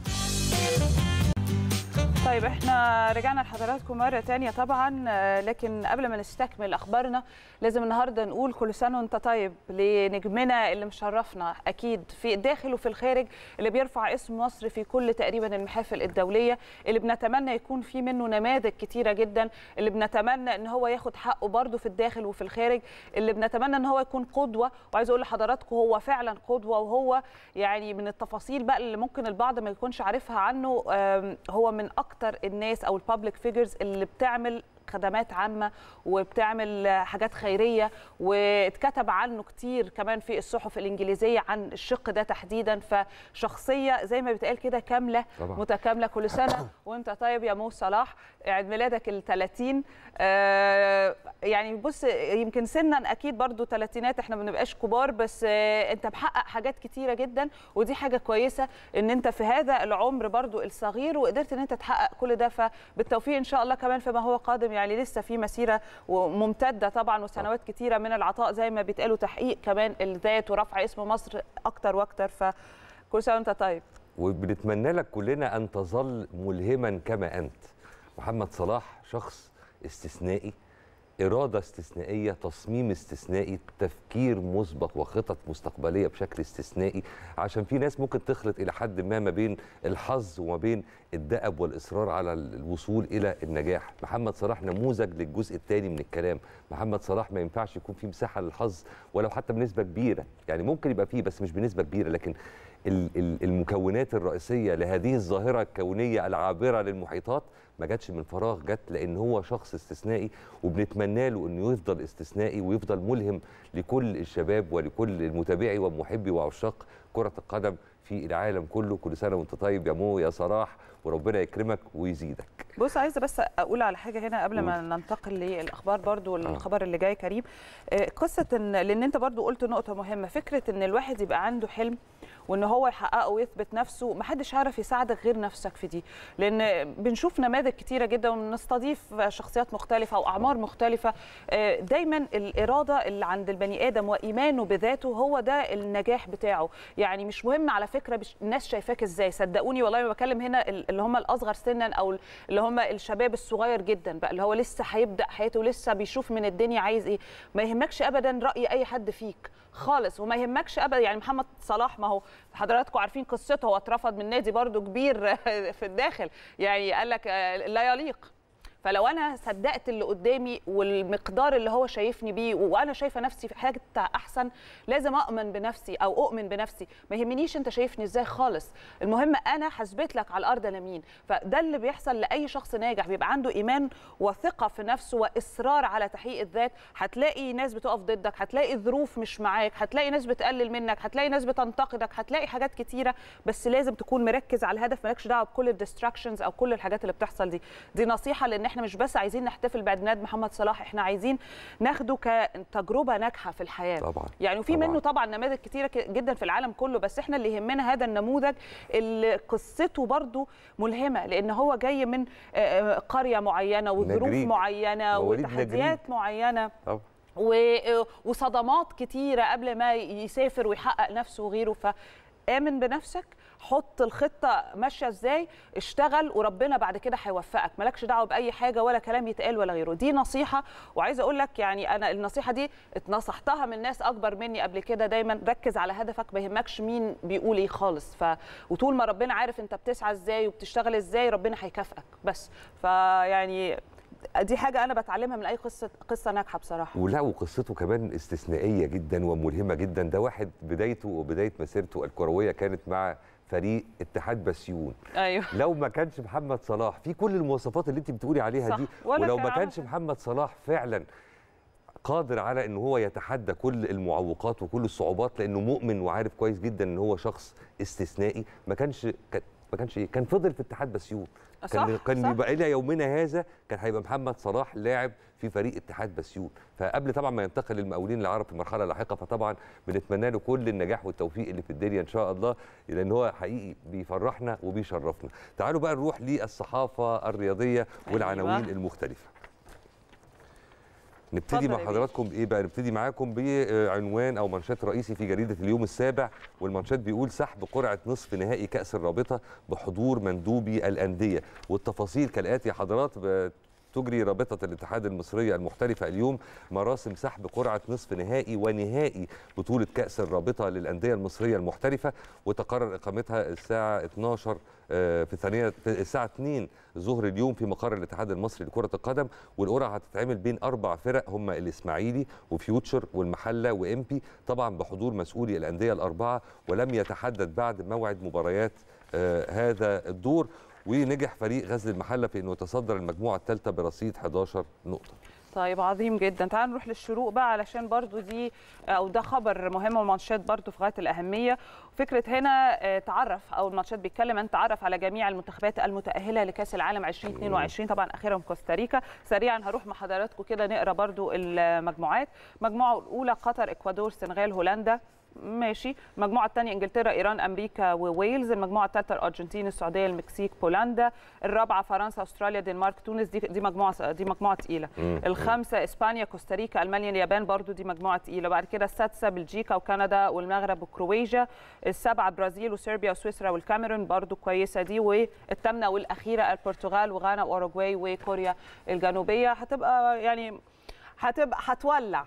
طيب احنا رجعنا لحضراتكم مرة تانية طبعا آه، لكن قبل ما نستكمل اخبارنا لازم النهارده نقول كل سنة وانت طيب لنجمنا اللي مشرفنا اكيد في الداخل وفي الخارج اللي بيرفع اسم مصر في كل تقريبا المحافل الدولية اللي بنتمنى يكون في منه نماذج كتيرة جدا اللي بنتمنى ان هو ياخد حقه برضه في الداخل وفي الخارج اللي بنتمنى ان هو يكون قدوة وعايز اقول لحضراتكم هو فعلا قدوة وهو يعني من التفاصيل بقى اللي ممكن البعض ما يكونش عارفها عنه آم، هو من اكتر الناس او البابليك فيجرز اللي بتعمل خدمات عامه وبتعمل حاجات خيريه واتكتب عنه كتير كمان في الصحف الانجليزيه عن الشق ده تحديدا فشخصيه زي ما بيتقال كده كامله طبعا. متكامله كل سنه وانت طيب يا مو صلاح عيد ميلادك ال 30 آه يعني بص يمكن سنا اكيد برضو ثلاثينات احنا ما بنبقاش كبار بس آه انت محقق حاجات كتيره جدا ودي حاجه كويسه ان انت في هذا العمر برضو الصغير وقدرت ان انت تحقق كل ده فبالتوفيق ان شاء الله كمان فيما هو قادم يعني لسه في مسيره ممتده طبعا وسنوات كتيره من العطاء زي ما بيتقالوا تحقيق كمان الذات ورفع اسم مصر اكتر واكتر فكل سنه وانت طيب وبنتمنى لك كلنا ان تظل ملهما كما انت محمد صلاح شخص استثنائي إرادة استثنائية تصميم استثنائي تفكير مسبق وخطط مستقبلية بشكل استثنائي عشان في ناس ممكن تخلط إلى حد ما ما بين الحظ وما بين الدأب والإصرار على الوصول إلى النجاح محمد صلاح نموذج للجزء الثاني من الكلام محمد صلاح ما ينفعش يكون فيه مساحة للحظ ولو حتى بنسبة كبيرة يعني ممكن يبقى فيه بس مش بنسبة كبيرة لكن ال- ال- المكونات الرئيسية لهذه الظاهرة الكونية العابرة للمحيطات ما جاتش من فراغ جت لان هو شخص استثنائي وبنتمنى له انه يفضل استثنائي ويفضل ملهم لكل الشباب ولكل المتابعي ومحبي وعشاق كرة القدم في العالم كله كل سنة وانت طيب يا مو يا صلاح وربنا يكرمك ويزيدك بص عايزه بس اقول على حاجه هنا قبل ما ننتقل للاخبار برضو والخبر اللي جاي كريم آه، قصه ان لان انت برضو قلت نقطه مهمه فكره ان الواحد يبقى عنده حلم وان هو يحققه ويثبت نفسه محدش عارف يساعدك غير نفسك في دي لان بنشوف نماذج كتيره جدا ونستضيف شخصيات مختلفه واعمار مختلفه آه، دايما الاراده اللي عند البني ادم وايمانه بذاته هو ده النجاح بتاعه يعني مش مهم على فكره بش- الناس شايفاك ازاي صدقوني والله ما بكلم هنا ال- اللي هم الاصغر سنا او اللي هم الشباب الصغير جدا بقى اللي هو لسه هيبدا حياته ولسه بيشوف من الدنيا عايز ايه ما يهمكش ابدا راي اي حد فيك خالص وما يهمكش ابدا يعني محمد صلاح ما هو حضراتكم عارفين قصته هو اترفض من نادي برضو كبير في الداخل يعني قال لك آه، لا يليق فلو انا صدقت اللي قدامي والمقدار اللي هو شايفني بيه وانا شايفه نفسي في حاجه احسن لازم اؤمن بنفسي او اؤمن بنفسي ما يهمنيش انت شايفني ازاي خالص المهم انا حسبت لك على الارض انا مين فده اللي بيحصل لاي شخص ناجح بيبقى عنده ايمان وثقه في نفسه واصرار على تحقيق الذات هتلاقي ناس بتقف ضدك هتلاقي ظروف مش معاك هتلاقي ناس بتقلل منك هتلاقي ناس بتنتقدك هتلاقي حاجات كتيره بس لازم تكون مركز على الهدف مالكش دعوه بكل الديستراكشنز او كل الحاجات اللي بتحصل دي دي نصيحه لان احنا مش بس عايزين نحتفل بعيد ميلاد محمد صلاح احنا عايزين ناخده كتجربه ناجحه في الحياه طبعا يعني وفي طبعاً. منه طبعا نماذج كتيره ك- جدا في العالم كله بس احنا اللي يهمنا هذا النموذج اللي قصته برضو ملهمه لان هو جاي من آه، آه، قريه معينه وظروف نجريج. معينه مواليد وتحديات معينه طبعا و- وصدمات كتيره قبل ما يسافر ويحقق نفسه وغيره فآمن بنفسك حط الخطه ماشيه ازاي اشتغل وربنا بعد كده هيوفقك مالكش دعوه باي حاجه ولا كلام يتقال ولا غيره دي نصيحه وعايزه اقول لك يعني انا النصيحه دي اتنصحتها من ناس اكبر مني قبل كده دايما ركز على هدفك ما يهمكش مين بيقول ايه خالص ف وطول ما ربنا عارف انت بتسعى ازاي وبتشتغل ازاي ربنا هيكافئك بس فيعني دي حاجه انا بتعلمها من اي قصه قصه ناجحه بصراحه ولا وقصته كمان استثنائيه جدا وملهمه جدا ده واحد بدايته وبدايه مسيرته الكرويه كانت مع فريق اتحاد بسيون ايوه لو ما كانش محمد صلاح في كل المواصفات اللي انت بتقولي عليها صح. دي ولا ولو كان ما عمل كانش كده. محمد صلاح فعلا قادر على ان هو يتحدى كل المعوقات وكل الصعوبات لانه مؤمن وعارف كويس جدا ان هو شخص استثنائي ما كانش كان ما كانش إيه؟ كان فضل في اتحاد بسيون كان صح، كان صح. يبقى الى يومنا هذا كان هيبقى محمد صلاح لاعب في فريق اتحاد بسيون فقبل طبعا ما ينتقل للمقاولين العرب في المرحله اللاحقه فطبعا بنتمنى له كل النجاح والتوفيق اللي في الدنيا ان شاء الله لان هو حقيقي بيفرحنا وبيشرفنا تعالوا بقى نروح للصحافه الرياضيه والعناوين أيوة. المختلفه نبتدي اتفضل مع يا بيه. حضراتكم بايه بقى نبتدي معاكم بعنوان او منشات رئيسي في جريده اليوم السابع والمنشات بيقول سحب قرعه نصف نهائي كاس الرابطه بحضور مندوبي الانديه والتفاصيل كالاتي يا حضرات ب- تجري رابطة الاتحاد المصرية المحترفة اليوم مراسم سحب قرعة نصف نهائي ونهائي بطولة كأس الرابطة للأندية المصرية المحترفة وتقرر إقامتها الساعة 12 آه، في ثانية في الساعة 2 ظهر اليوم في مقر الاتحاد المصري لكرة القدم والقرعة هتتعمل بين أربع فرق هم الإسماعيلي وفيوتشر والمحلة وإمبي طبعا بحضور مسؤولي الأندية الأربعة ولم يتحدد بعد موعد مباريات آه، هذا الدور ونجح فريق غزل المحله في انه يتصدر المجموعه الثالثه برصيد 11 نقطه طيب عظيم جدا تعال نروح للشروق بقى علشان برضو دي او ده خبر مهم ومانشات برضو في غايه الاهميه فكره هنا آه، تعرف او المانشات بيتكلم ان تعرف على جميع المنتخبات المتاهله لكاس العالم 2022 طبعا اخيرا كوستاريكا سريعا هروح مع حضراتكم كده نقرا برضو المجموعات المجموعه الاولى قطر اكوادور السنغال هولندا ماشي المجموعه الثانيه انجلترا ايران امريكا وويلز المجموعه الثالثه الارجنتين السعوديه المكسيك بولندا الرابعه فرنسا استراليا دنمارك تونس دي دي مجموعه دي مجموعه ثقيله الخامسه اسبانيا كوستاريكا المانيا اليابان برضو دي مجموعه ثقيله بعد كده السادسه بلجيكا وكندا والمغرب وكرواتيا السابعه برازيل وصربيا وسويسرا والكاميرون برضو كويسه دي والثامنه والاخيره البرتغال وغانا واوروغواي وكوريا الجنوبيه هتبقى يعني هتبقى هتولع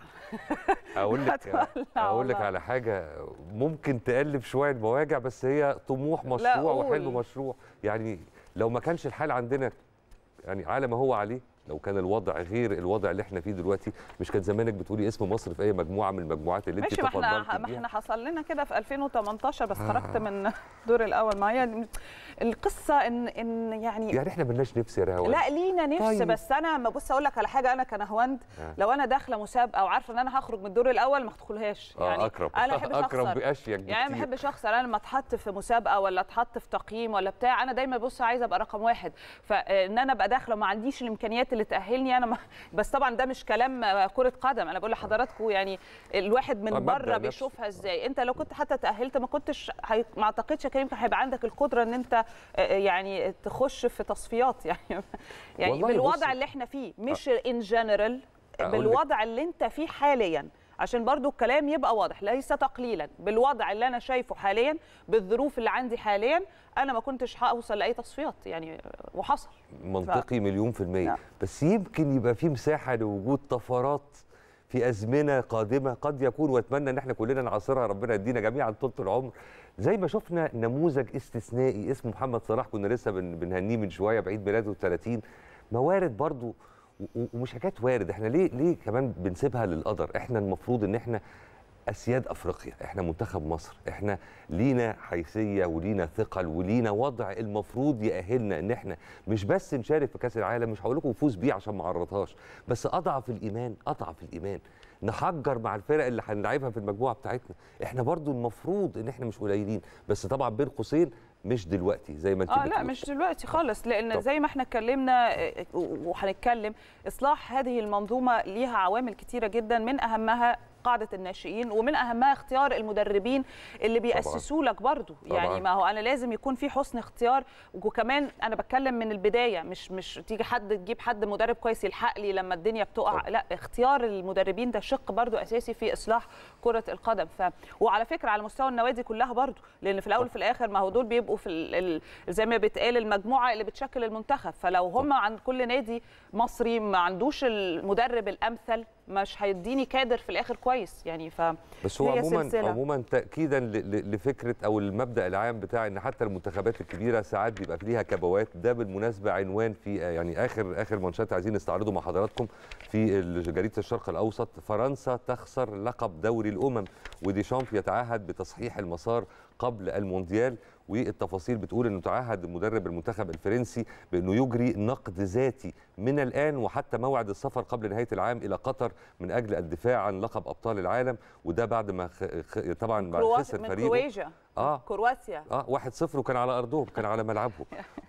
اقول لك هتولع اقول لك والله. على حاجه ممكن تقلب شويه المواجع بس هي طموح مشروع قول. وحلم مشروع يعني لو ما كانش الحال عندنا يعني على ما هو عليه لو كان الوضع غير الوضع اللي احنا فيه دلوقتي مش كان زمانك بتقولي اسم مصر في اي مجموعه من المجموعات اللي انت ماشي ما احنا تفضلت ما بيها احنا حصل لنا كده في 2018 بس خرجت من الدور الاول ما هي القصه ان ان يعني يعني احنا ملناش نفس يا رهوان لا لينا نفس طيب. بس انا ما بص اقول لك على حاجه انا كنهوند آه. لو انا داخله مسابقه وعارفه ان انا هخرج من الدور الاول ما ادخلهاش اه يعني اكرم انا ما بحبش اكرم اخسر باشيك يعني ما بكتير. بحبش اخسر انا لما اتحط في مسابقه ولا اتحط في تقييم ولا بتاع انا دايما بص عايزه ابقى رقم واحد فان انا ابقى داخله وما عنديش الامكانيات اللي تاهلني انا ما بس طبعا ده مش كلام آه، كره قدم انا بقول لحضراتكم يعني الواحد آه، من مبدأ بره نفسه. بيشوفها ازاي انت لو كنت حتى تاهلت ما كنتش هي... ما اعتقدش يا كريم كان هيبقى عندك القدره ان انت آه، يعني تخش في تصفيات يعني يعني والله بالوضع بصي. اللي احنا فيه مش ان جنرال أقول لك- بالوضع اللي انت فيه حاليا عشان برضو الكلام يبقى واضح ليس تقليلا بالوضع اللي انا شايفه حاليا بالظروف اللي عندي حاليا انا ما كنتش هوصل لاي تصفيات يعني وحصل منطقي مليون في المية نعم. بس يمكن يبقى في مساحة لوجود طفرات في أزمنة قادمة قد يكون وأتمنى إن احنا كلنا نعاصرها ربنا يدينا جميعا طول العمر زي ما شفنا نموذج استثنائي اسمه محمد صلاح كنا لسه بن- بنهنيه من شوية بعيد ميلاده 30 موارد برضو و- و- ومش حكاية وارد احنا ليه ليه كمان بنسيبها للقدر احنا المفروض ان احنا اسياد افريقيا احنا منتخب مصر احنا لينا حيثيه ولينا ثقل ولينا وضع المفروض يأهلنا ان احنا مش بس نشارك في كاس العالم مش هقول لكم نفوز بيه عشان ما عرضهاش بس اضعف الايمان اضعف الايمان نحجر مع الفرق اللي هنلعبها في المجموعه بتاعتنا احنا برضو المفروض ان احنا مش قليلين بس طبعا بين قوسين مش دلوقتي زي ما انت اه لا بتقولي. مش دلوقتي خالص لان طب. زي ما احنا اتكلمنا آه، وهنتكلم اصلاح هذه المنظومه ليها عوامل كتيره جدا من اهمها قاعده الناشئين ومن اهمها اختيار المدربين اللي بيأسسوا لك برضو طبعاً. يعني ما هو انا لازم يكون في حسن اختيار وكمان انا بتكلم من البدايه مش مش تيجي حد تجيب حد مدرب كويس يلحق لي لما الدنيا بتقع طبعاً. لا اختيار المدربين ده شق برضو اساسي في اصلاح كره القدم ف وعلى فكره على مستوى النوادي كلها برضو لان في الاول وفي الاخر ما هو دول بيبقوا في ال... ال... زي ما بيتقال المجموعه اللي بتشكل المنتخب فلو هم عند كل نادي مصري ما عندوش المدرب الامثل مش هيديني كادر في الاخر كويس يعني ف بس هو هي عموما سلسلة. عموما تاكيدا ل- ل- لفكره او المبدا العام بتاع ان حتى المنتخبات الكبيره ساعات بيبقى ليها كبوات ده بالمناسبه عنوان في يعني اخر اخر مانشات عايزين نستعرضه مع حضراتكم في جريده الشرق الاوسط فرنسا تخسر لقب دوري الامم وديشامب يتعهد بتصحيح المسار قبل المونديال والتفاصيل بتقول انه تعهد مدرب المنتخب الفرنسي بانه يجري نقد ذاتي من الان وحتى موعد السفر قبل نهايه العام الى قطر من اجل الدفاع عن لقب ابطال العالم وده بعد ما خ... خ... طبعا بعد كروات- خسر من فريقه كرواتيا اه كرواتيا اه 1-0 وكان على ارضهم كان على ملعبهم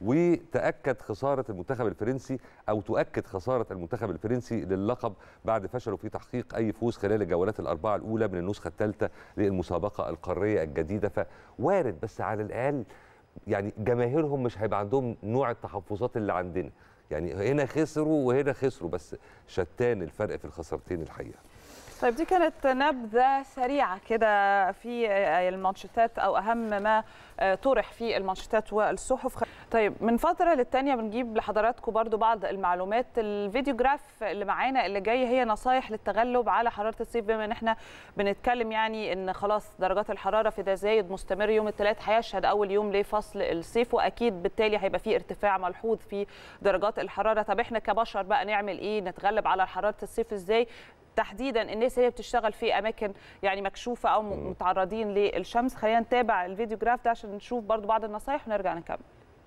وتاكد خساره المنتخب الفرنسي او تؤكد خساره المنتخب الفرنسي للقب بعد فشله في تحقيق اي فوز خلال الجولات الاربعه الاولى من النسخه الثالثه للمسابقه القاريه الجديده فوارد بس على الاقل يعني جماهيرهم مش هيبقى عندهم نوع التحفظات اللي عندنا يعني هنا خسروا وهنا خسروا بس شتان الفرق في الخسارتين الحقيقه طيب دي كانت نبذة سريعة كده في المانشيتات أو أهم ما طرح في المانشيتات والصحف طيب من فترة للتانية بنجيب لحضراتكم برضو بعض المعلومات الفيديوجراف اللي معانا اللي جاي هي نصايح للتغلب على حرارة الصيف بما ان احنا بنتكلم يعني ان خلاص درجات الحرارة في ده زايد مستمر يوم الثلاث هيشهد اول يوم لفصل الصيف واكيد بالتالي هيبقى فيه ارتفاع ملحوظ في درجات الحرارة طب احنا كبشر بقى نعمل ايه نتغلب على حرارة الصيف ازاي تحديدا الناس اللي بتشتغل في اماكن يعني مكشوفه او متعرضين للشمس خلينا نتابع الفيديوجراف ده عشان نشوف برضو بعض النصايح ونرجع نكمل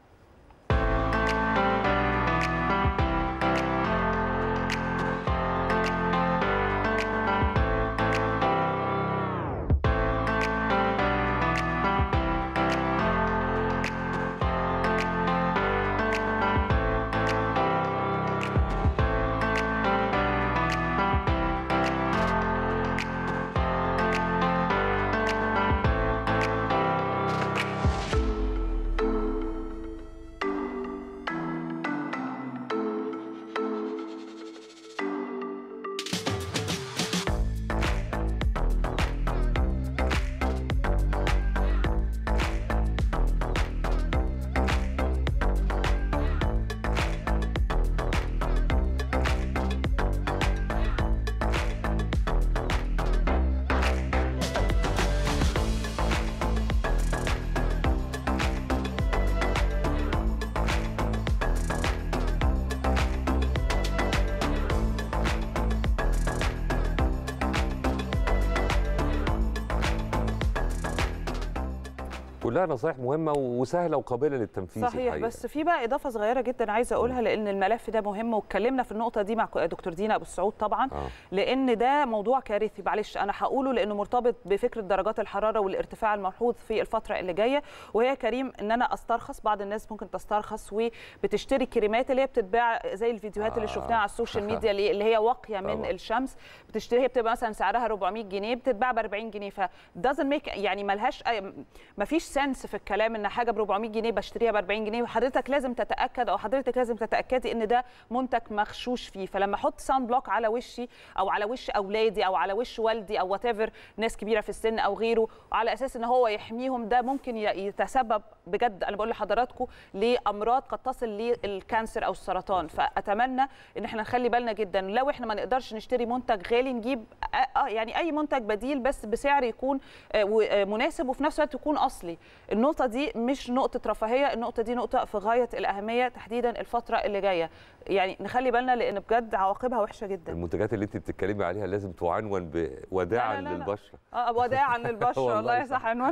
كلها نصائح مهمه وسهله وقابله للتنفيذ صحيح الحقيقة. بس في بقى اضافه صغيره جدا عايزه اقولها لان الملف ده مهم واتكلمنا في النقطه دي مع دكتور دينا ابو السعود طبعا آه. لان ده موضوع كارثي معلش انا هقوله لانه مرتبط بفكره درجات الحراره والارتفاع الملحوظ في الفتره اللي جايه وهي كريم ان انا استرخص بعض الناس ممكن تسترخص وبتشتري كريمات اللي هي بتتباع زي الفيديوهات اللي آه. شفناها على السوشيال ميديا اللي اللي هي واقيه من طبعاً. الشمس بتشتريها بتبقى مثلا سعرها 400 جنيه بتتباع ب 40 جنيه ف doesn't make يعني ملهاش أي- مفيش سنس في الكلام ان حاجه ب 400 جنيه بشتريها ب 40 جنيه وحضرتك لازم تتاكد او حضرتك لازم تتاكدي ان ده منتج مغشوش فيه فلما احط سان بلوك على وشي او على وش اولادي او على وش والدي او وات ايفر ناس كبيره في السن او غيره على اساس ان هو يحميهم ده ممكن ي- يتسبب بجد انا بقول لحضراتكم لامراض قد تصل للكانسر او السرطان فاتمنى ان احنا نخلي بالنا جدا لو احنا ما نقدرش نشتري منتج غالي نجيب آه، آه، يعني اي منتج بديل بس بسعر يكون آه، و- آه، مناسب وفي نفس الوقت يكون اصلي النقطه دي مش نقطه رفاهيه النقطه دي نقطه في غايه الاهميه تحديدا الفتره اللي جايه يعني نخلي بالنا لان بجد عواقبها وحشه جدا المنتجات اللي انت بتتكلمي عليها لازم تعنون بوداعا لا، لا، لا. للبشره اه وداعا للبشره والله والله صح. صح عنوان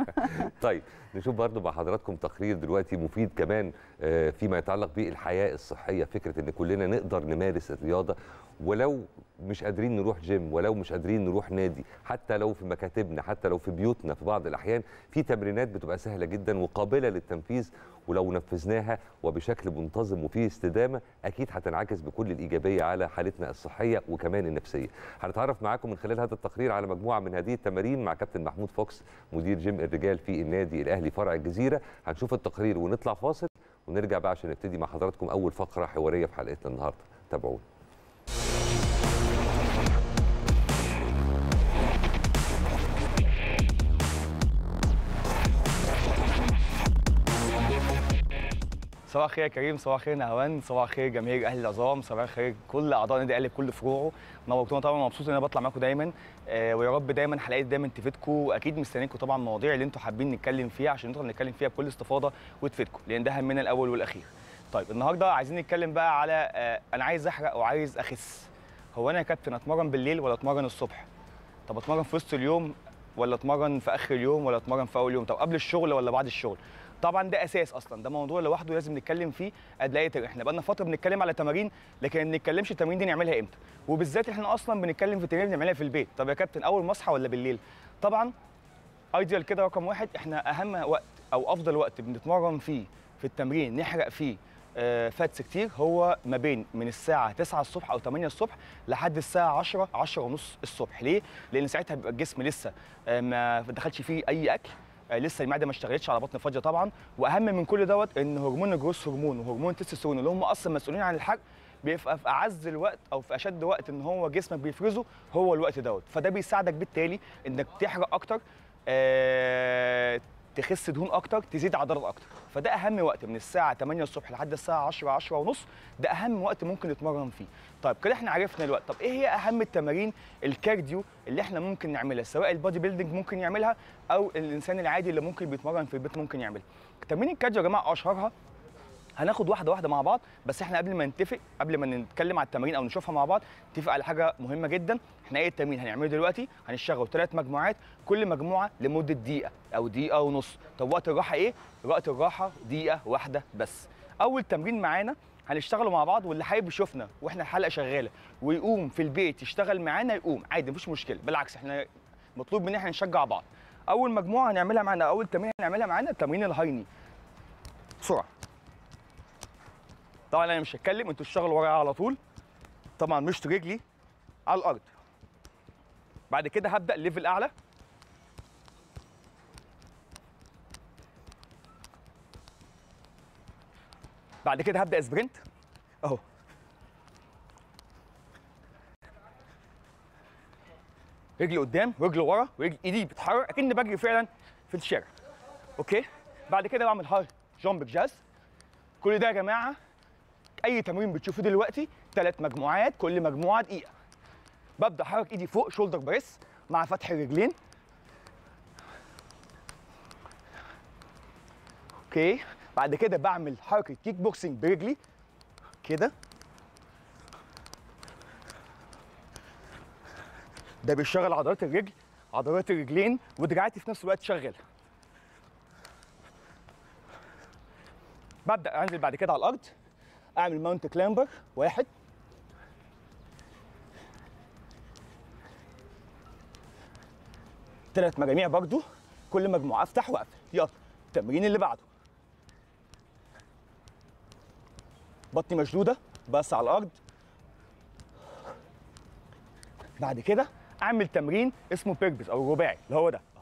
طيب نشوف برضو مع حضراتكم تقرير دلوقتي مفيد كمان آه، فيما يتعلق بالحياه الصحيه فكره ان كلنا نقدر نمارس الرياضه ولو مش قادرين نروح جيم ولو مش قادرين نروح نادي حتى لو في مكاتبنا حتى لو في بيوتنا في بعض الاحيان في تمرينات بتبقى سهله جدا وقابله للتنفيذ ولو نفذناها وبشكل منتظم وفيه استدامه اكيد هتنعكس بكل الايجابيه على حالتنا الصحيه وكمان النفسيه. هنتعرف معاكم من خلال هذا التقرير على مجموعه من هذه التمارين مع كابتن محمود فوكس مدير جيم الرجال في النادي الاهلي فرع الجزيره، هنشوف التقرير ونطلع فاصل ونرجع بقى عشان نبتدي مع حضراتكم اول فقره حواريه في حلقتنا النهارده. تابعونا. صباح الخير يا كريم صباح الخير نهوان صباح الخير جماهير اهلي العظام صباح الخير كل اعضاء النادي الاهلي بكل فروعه نورتونا طبعا مبسوط ان انا بطلع معاكم دايما آه ويا رب دايما حلقات دايما تفيدكم واكيد مستنيينكم طبعا المواضيع اللي انتم حابين نتكلم فيها عشان نقدر نتكلم فيها بكل استفاضه وتفيدكم لان ده همنا الاول والاخير طيب النهارده عايزين نتكلم بقى على آه انا عايز احرق وعايز اخس هو انا يا كابتن اتمرن بالليل ولا اتمرن الصبح طب اتمرن في وسط اليوم ولا اتمرن في اخر اليوم ولا اتمرن في اول يوم طب قبل الشغل ولا بعد الشغل طبعا ده اساس اصلا ده موضوع لوحده لازم نتكلم فيه ادلاقي احنا بقالنا فتره بنتكلم على تمارين لكن ما بنتكلمش التمارين دي نعملها امتى وبالذات احنا اصلا بنتكلم في التمارين بنعملها في البيت طب يا كابتن اول ما اصحى ولا بالليل طبعا ايديال كده رقم واحد احنا اهم وقت او افضل وقت بنتمرن فيه في التمرين نحرق فيه آه، فاتس كتير هو ما بين من الساعة 9 الصبح أو 8 الصبح لحد الساعة 10 10 ونص الصبح ليه؟ لأن ساعتها بيبقى الجسم لسه آه، ما دخلش فيه أي أكل آه، لسه المعده ما اشتغلتش على بطن فاضيه طبعا واهم من كل دوت ان هرمون الجروس هرمون وهرمون التستوستيرون اللي هم اصلا مسؤولين عن الحرق بيبقى في اعز الوقت او في اشد وقت ان هو جسمك بيفرزه هو الوقت دوت فده بيساعدك بالتالي انك تحرق اكتر آه، تخس دهون اكتر تزيد عضلات اكتر فده اهم وقت من الساعه 8 الصبح لحد الساعه 10 10 ونص ده اهم وقت ممكن نتمرن فيه طيب كده احنا عرفنا الوقت طب ايه هي اهم التمارين الكارديو اللي احنا ممكن نعملها سواء البادي بيلدينج ممكن يعملها او الانسان العادي اللي ممكن بيتمرن في البيت ممكن يعملها تمارين الكارديو يا جماعه اشهرها هناخد واحده واحده مع بعض بس احنا قبل ما نتفق قبل ما نتكلم على التمارين او نشوفها مع بعض نتفق على حاجه مهمه جدا احنا ايه التمرين هنعمله دلوقتي هنشتغل ثلاث مجموعات كل مجموعه لمده دقيقه او دقيقه ونص طب وقت الراحه ايه وقت الراحه دقيقه واحده بس اول تمرين معانا هنشتغلوا مع بعض واللي حابب يشوفنا واحنا الحلقه شغاله ويقوم في البيت يشتغل معانا يقوم عادي مفيش مشكله بالعكس احنا مطلوب مننا احنا نشجع بعض اول مجموعه هنعملها معانا اول تمرين هنعملها معانا تمرين الهايني بسرعه طبعا انا مش هتكلم انتوا تشتغلوا ورايا على طول طبعا مشط رجلي على الارض بعد كده هبدا ليفل اعلى بعد كده هبدا سبرنت اهو رجلي قدام ورجلي ورا ورجلي ايدي بتتحرك اكني بجري فعلا في الشارع اوكي بعد كده بعمل هاي جامب جاز كل ده يا جماعه اي تمرين بتشوفوه دلوقتي ثلاث مجموعات كل مجموعه دقيقه ببدا احرك ايدي فوق شولدر بريس مع فتح الرجلين اوكي بعد كده بعمل حركه كيك بوكسنج برجلي كده ده بيشغل عضلات الرجل عضلات الرجلين ودراعاتي في نفس الوقت شغاله ببدا انزل بعد كده على الارض اعمل ماونت كلامبر واحد ثلاث مجاميع برضو كل مجموعه افتح واقفل يلا التمرين اللي بعده بطني مشدوده بس على الارض بعد كده اعمل تمرين اسمه بيربز او الرباعي اللي هو ده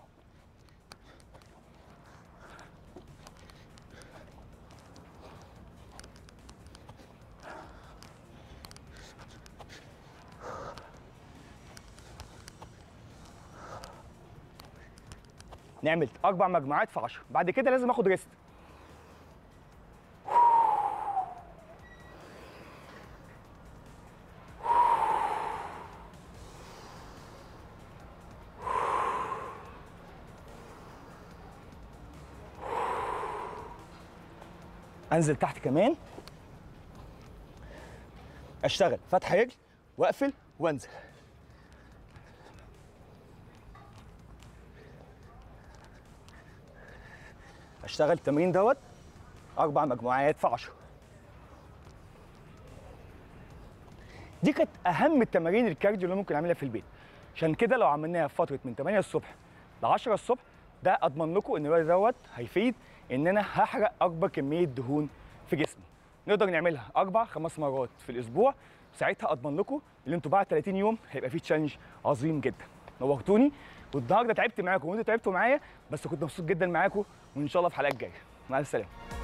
نعمل اربع مجموعات في 10 بعد كده لازم اخد ريست انزل تحت كمان اشتغل فتح رجل واقفل وانزل اشتغل التمرين دوت اربع مجموعات في 10 دي كانت اهم التمارين الكارديو اللي ممكن اعملها في البيت عشان كده لو عملناها في فتره من 8 الصبح ل 10 الصبح ده اضمن لكم ان الوقت دوت هيفيد ان انا هحرق اكبر كميه دهون في جسمي نقدر نعملها اربع خمس مرات في الاسبوع ساعتها اضمن لكم ان انتوا بعد 30 يوم هيبقى في تشالنج عظيم جدا نورتوني والنهارده تعبت معاكم وانتوا تعبتوا معايا بس كنت مبسوط جدا معاكم وان شاء الله في الحلقات الجايه مع السلامه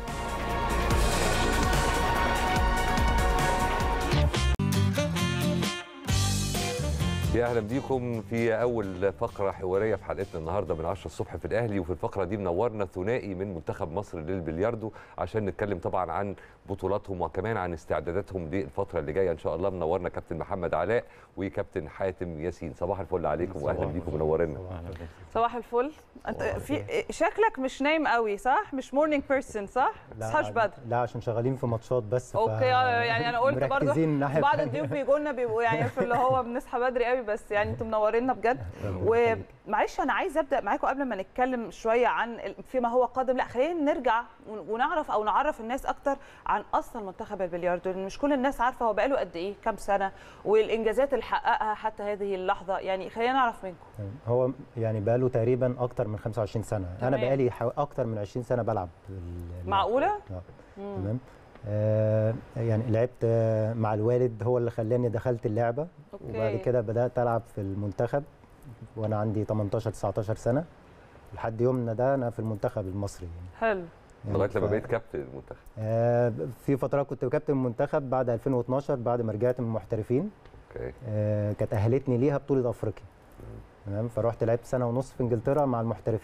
يا اهلا بيكم في اول فقره حواريه في حلقتنا النهارده من 10 الصبح في الاهلي وفي الفقره دي منورنا ثنائي من منتخب مصر للبلياردو عشان نتكلم طبعا عن بطولاتهم وكمان عن استعداداتهم للفتره اللي جايه ان شاء الله منورنا كابتن محمد علاء وكابتن حاتم ياسين صباح الفل عليكم واهلا بيكم منورنا صباح الفل انت في شكلك مش نايم قوي صح مش مورنينج بيرسون صح لا، تصحاش بدري لا عشان شغالين في ماتشات بس ف- اوكي آه، يعني انا قلت برضه مركزين الناحية بعض التانية. الضيوف بيجوا لنا بيبقوا يعني في اللي هو بنصحى بدري قوي بس يعني انتم منورينا بجد ومعلش انا عايزه ابدا معاكم قبل ما نتكلم شويه عن ال- فيما هو قادم لا خلينا نرجع ون- ونعرف او نعرف الناس اكتر عن اصلا منتخب البلياردو لان مش كل الناس عارفه هو بقاله قد ايه كام سنه والانجازات اللي حققها حتى هذه اللحظه يعني خلينا نعرف منكم هو يعني بقاله تقريبا اكتر من 25 سنه تمام. انا بقالي حو... اكتر من 20 سنه بلعب ال- معقوله آه. تمام آه يعني لعبت آه مع الوالد هو اللي خلاني دخلت اللعبه أوكي. وبعد كده بدات العب في المنتخب وانا عندي 18 19 سنه لحد يومنا ده انا في المنتخب المصري يعني. حلو يعني لغايه لما ف- بقيت كابتن المنتخب آه في فترات كنت كابتن المنتخب بعد 2012 بعد ما رجعت من المحترفين اوكي آه، كانت اهلتني ليها بطوله افريقيا تمام فرحت لعبت سنه ونص في انجلترا مع المحترفين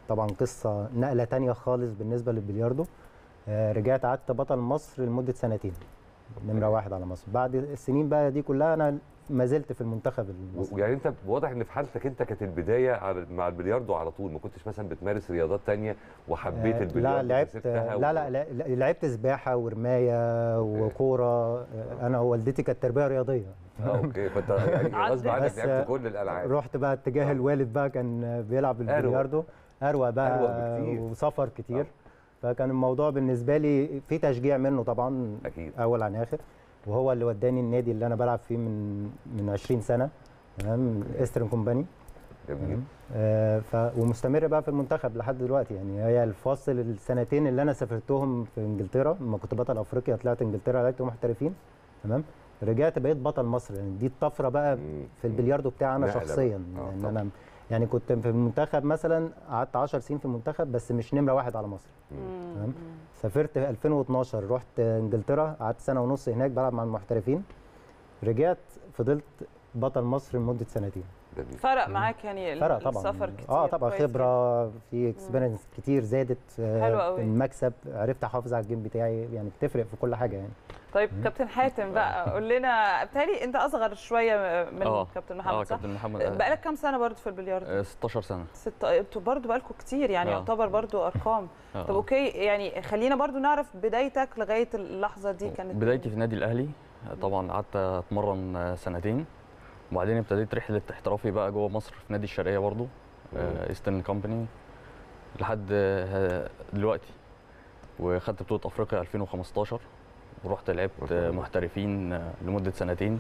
طبعا قصه نقله تانية خالص بالنسبه للبلياردو آه، رجعت قعدت بطل مصر لمده سنتين نمره واحد على مصر بعد السنين بقى دي كلها انا ما زلت في المنتخب المصري ويعني انت واضح ان في حالتك انت كانت البدايه على- مع البلياردو على طول ما كنتش مثلا بتمارس رياضات تانية وحبيت آه، البلياردو لا لعبت فسبتها لا و- لا لا لعبت سباحه ورمايه وكوره آه، انا ووالدتي كانت تربيه رياضيه اه اوكي فانت يعني غصب عنك بس، لعبت كل الالعاب رحت بقى اتجاه الوالد بقى كان بيلعب أروق. البلياردو اروى بقى أروق بكتير. وسفر كتير فكان الموضوع بالنسبه لي في تشجيع منه طبعا اكيد اول عن اخر وهو اللي وداني النادي اللي انا بلعب فيه من من 20 سنه تمام استرن كومباني جميل آه ف ومستمر بقى في المنتخب لحد دلوقتي يعني هي الفاصل السنتين اللي انا سافرتهم في انجلترا لما كنت بطل افريقيا طلعت انجلترا لعبت محترفين تمام رجعت بقيت بطل مصر يعني دي الطفره بقى مم. في البلياردو بتاعي انا نقلة بقى. شخصيا آه، لان طبعاً. انا يعني كنت في المنتخب مثلا قعدت 10 سنين في المنتخب بس مش نمره واحد على مصر تمام سافرت في 2012 رحت انجلترا قعدت سنه ونص هناك بلعب مع المحترفين رجعت فضلت بطل مصر لمده سنتين جميل فرق معاك يعني فرق طبعا السفر كتير اه طبعا كويس خبره في اكسبيرينس كتير زادت آه، حلو قوي. في المكسب عرفت احافظ على الجيم بتاعي يعني بتفرق في كل حاجه يعني طيب كابتن حاتم بقى قول لنا بالتالي انت اصغر شويه من اه كابتن اه محمد صح؟ كابتن محمد آه، بقالك كام سنه برضه في البلياردو؟ آه، 16 سنه ست انتوا برضه بقالكم كتير يعني آه. يعتبر برضه ارقام آه، طب آه. اوكي يعني خلينا برضه نعرف بدايتك لغايه اللحظه دي كانت بدايتي في النادي الاهلي آه، طبعا قعدت اتمرن آه، سنتين وبعدين ابتديت رحله احترافي بقى جوه مصر في نادي الشرقيه برضو ايسترن كومباني لحد آه، دلوقتي وخدت بطوله افريقيا 2015 ورحت ما لعبت شاء آه، الله. محترفين آه، لمده سنتين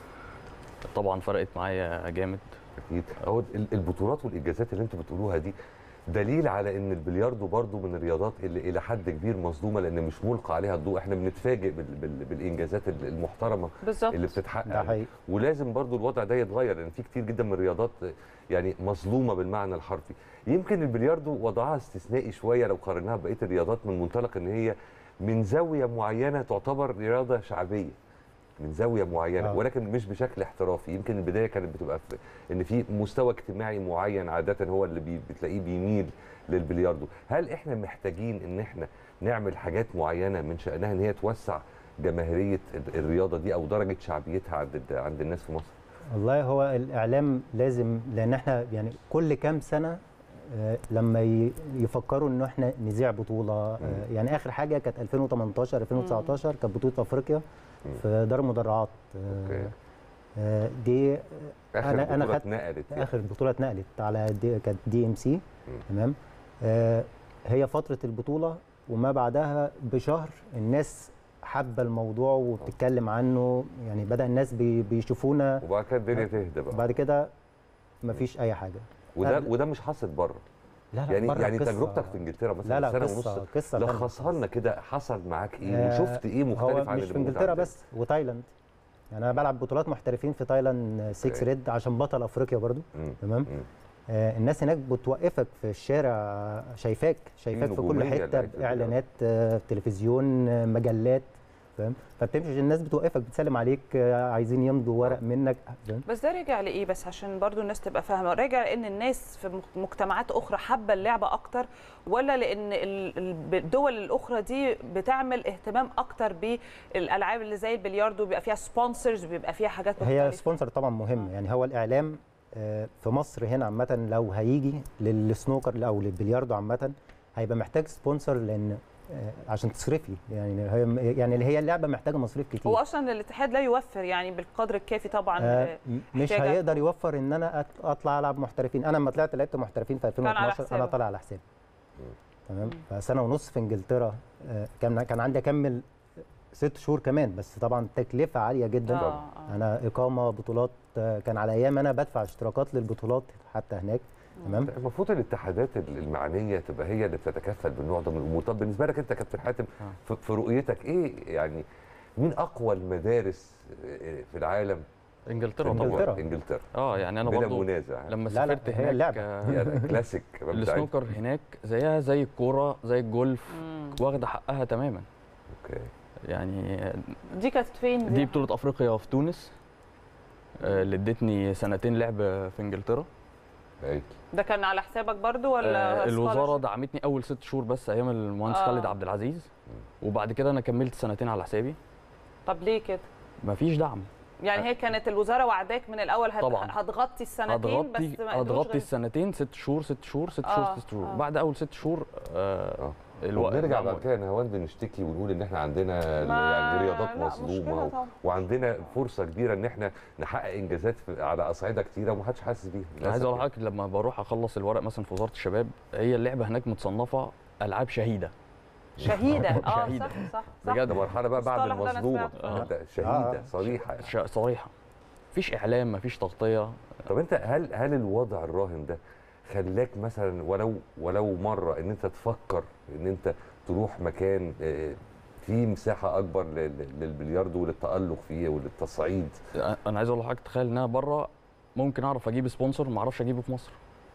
طبعا فرقت معايا جامد اكيد هو ال- البطولات والانجازات اللي انتوا بتقولوها دي دليل على ان البلياردو برضو من الرياضات اللي الى حد كبير مظلومه لان مش ملقى عليها الضوء احنا بنتفاجئ بال بال بالانجازات ال- المحترمه بالظبط اللي بتتحقق ده حقيقي ولازم برضو الوضع ده يتغير لان في كتير جدا من الرياضات يعني مظلومه بالمعنى الحرفي يمكن البلياردو وضعها استثنائي شويه لو قارناها ببقيه الرياضات من منطلق ان هي من زاويه معينه تعتبر رياضه شعبيه من زاويه معينه آه. ولكن مش بشكل احترافي يمكن البدايه كانت بتبقى في ان في مستوى اجتماعي معين عاده هو اللي بي بتلاقيه بيميل للبلياردو هل احنا محتاجين ان احنا نعمل حاجات معينه من شانها ان هي توسع جماهيريه ال- الرياضه دي او درجه شعبيتها عند ال- عند الناس في مصر والله هو الاعلام لازم لان احنا يعني كل كام سنه آه، لما ي- يفكروا انه احنا نذيع بطوله آه، يعني اخر حاجه كانت 2018 2019 كانت بطوله افريقيا في دار المدرعات آه، اوكي آه، دي اخر أنا- أنا بطولة خدت- اتنقلت يعني. اخر بطوله اتنقلت على دي كانت دي ام سي تمام آه هي فتره البطوله وما بعدها بشهر الناس حابه الموضوع وبتتكلم عنه يعني بدا الناس بي بيشوفونا وبعد كده الدنيا تهدى بقى بعد كده مفيش اي حاجه وده قبل- وده مش حاصل بره لا لا يعني بره يعني قصة- تجربتك في انجلترا مثلا لا لا سنه قصه ونص قصه تانية. لخصها لنا كده حصل معاك ايه آه، وشفت ايه هو مختلف عن مش اللي في موجود انجلترا عندنا؟ بس وتايلاند يعني انا بلعب بطولات محترفين في تايلاند 6 أوكي. ريد عشان بطل افريقيا برضو مم. تمام مم. آه الناس هناك بتوقفك في الشارع شايفاك شايفاك في كل نجومية حته لعيبة البلياردو. اعلانات آه تلفزيون آه مجلات فاهم فبتمشي الناس بتوقفك بتسلم عليك آه عايزين يمضوا ورق منك فاهم بس ده راجع لايه بس عشان برضو الناس تبقى فاهمه راجع لان الناس في مك- مجتمعات اخرى حابه اللعبه اكتر ولا لان ال- ال- الدول الاخرى دي بتعمل اهتمام اكتر بالالعاب اللي زي البلياردو بيبقى فيها سبونسرز بيبقى فيها حاجات هي مختلفه سبونسر طبعا مهم يعني هو الاعلام آه، في مصر هنا عامه لو هيجي للسنوكر او للبلياردو عامه هيبقى محتاج سبونسر لان آه، عشان تصرف لي يعني هي يعني اللي هي اللعبه محتاجه مصاريف كتير هو اصلا الاتحاد لا يوفر يعني بالقدر الكافي طبعا آه، م- مش احتياجات. هيقدر يوفر ان انا أت- اطلع العب محترفين انا لما طلعت لعبت محترفين في على 2012 انا حسابك. طالع على حسابي تمام فسنه ونص في انجلترا آه، كان كان عندي اكمل ست شهور كمان بس طبعا تكلفه عاليه جدا آه، آه. انا اقامه بطولات آه، كان على ايام انا بدفع اشتراكات للبطولات حتى هناك تمام المفروض الاتحادات المعنيه تبقى هي اللي بتتكفل بالنوع ده من الامور طب بالنسبه لك انت كابتن حاتم في- في رؤيتك ايه يعني مين اقوى المدارس في العالم انجلترا في طبعا انجلترا انجلترا اه يعني انا بلا برضو منازع لما لا، لا، سافرت هي هناك اللعبة. آه، هي كلاسيك بتاعتنا. السنوكر هناك زيها زي الكوره زي الجولف واخده حقها تماما اوكي يعني دي كانت فين دي بطوله افريقيا في تونس آه، اللي ادتني سنتين لعب في انجلترا هايل ده كان على حسابك برضو ولا آه، الوزاره scholarship؟ دعمتني اول ست شهور بس ايام المهندس آه. خالد عبد العزيز وبعد كده انا كملت سنتين على حسابي طب ليه كده مفيش دعم يعني هي كانت الوزاره وعداك من الاول هت... طبعاً. هتغطي السنتين هتغطي بس ما قدروش هتغطي غير- السنتين ست شهور ست شهور ست آه، شهور ست شهور آه. بعد اول ست شهور آه اه الوقت ونرجع الدعم بعد كده نهاوند بنشتكي ونقول ان احنا عندنا ما- يعني رياضات لا، مظلومه مشكلة و- طبعاً. وعندنا فرصه كبيره ان احنا نحقق انجازات في- على اصعده كتيره ومحدش حاسس بيها انا عايز اقول للأسف لحضرتك لما بروح اخلص الورق مثلا في وزاره الشباب هي اللعبه هناك متصنفه العاب شهيده شهيده اه شهيده. صح صح صح يعني. ده مرحله بقى بعد المصطلح ده أنا المظلومه سمعته. ده آه. شهيده صريحه يعني. ش- صريحه مفيش اعلام مفيش تغطيه طب انت هل هل الوضع الراهن ده خلاك مثلا ولو ولو مره ان انت تفكر ان انت تروح مكان آه، فيه مساحه اكبر ل- ل- للبلياردو وللتالق فيه وللتصعيد انا عايز اقول لحضرتك تخيل ان انا بره ممكن اعرف اجيب سبونسر ما اعرفش اجيبه في مصر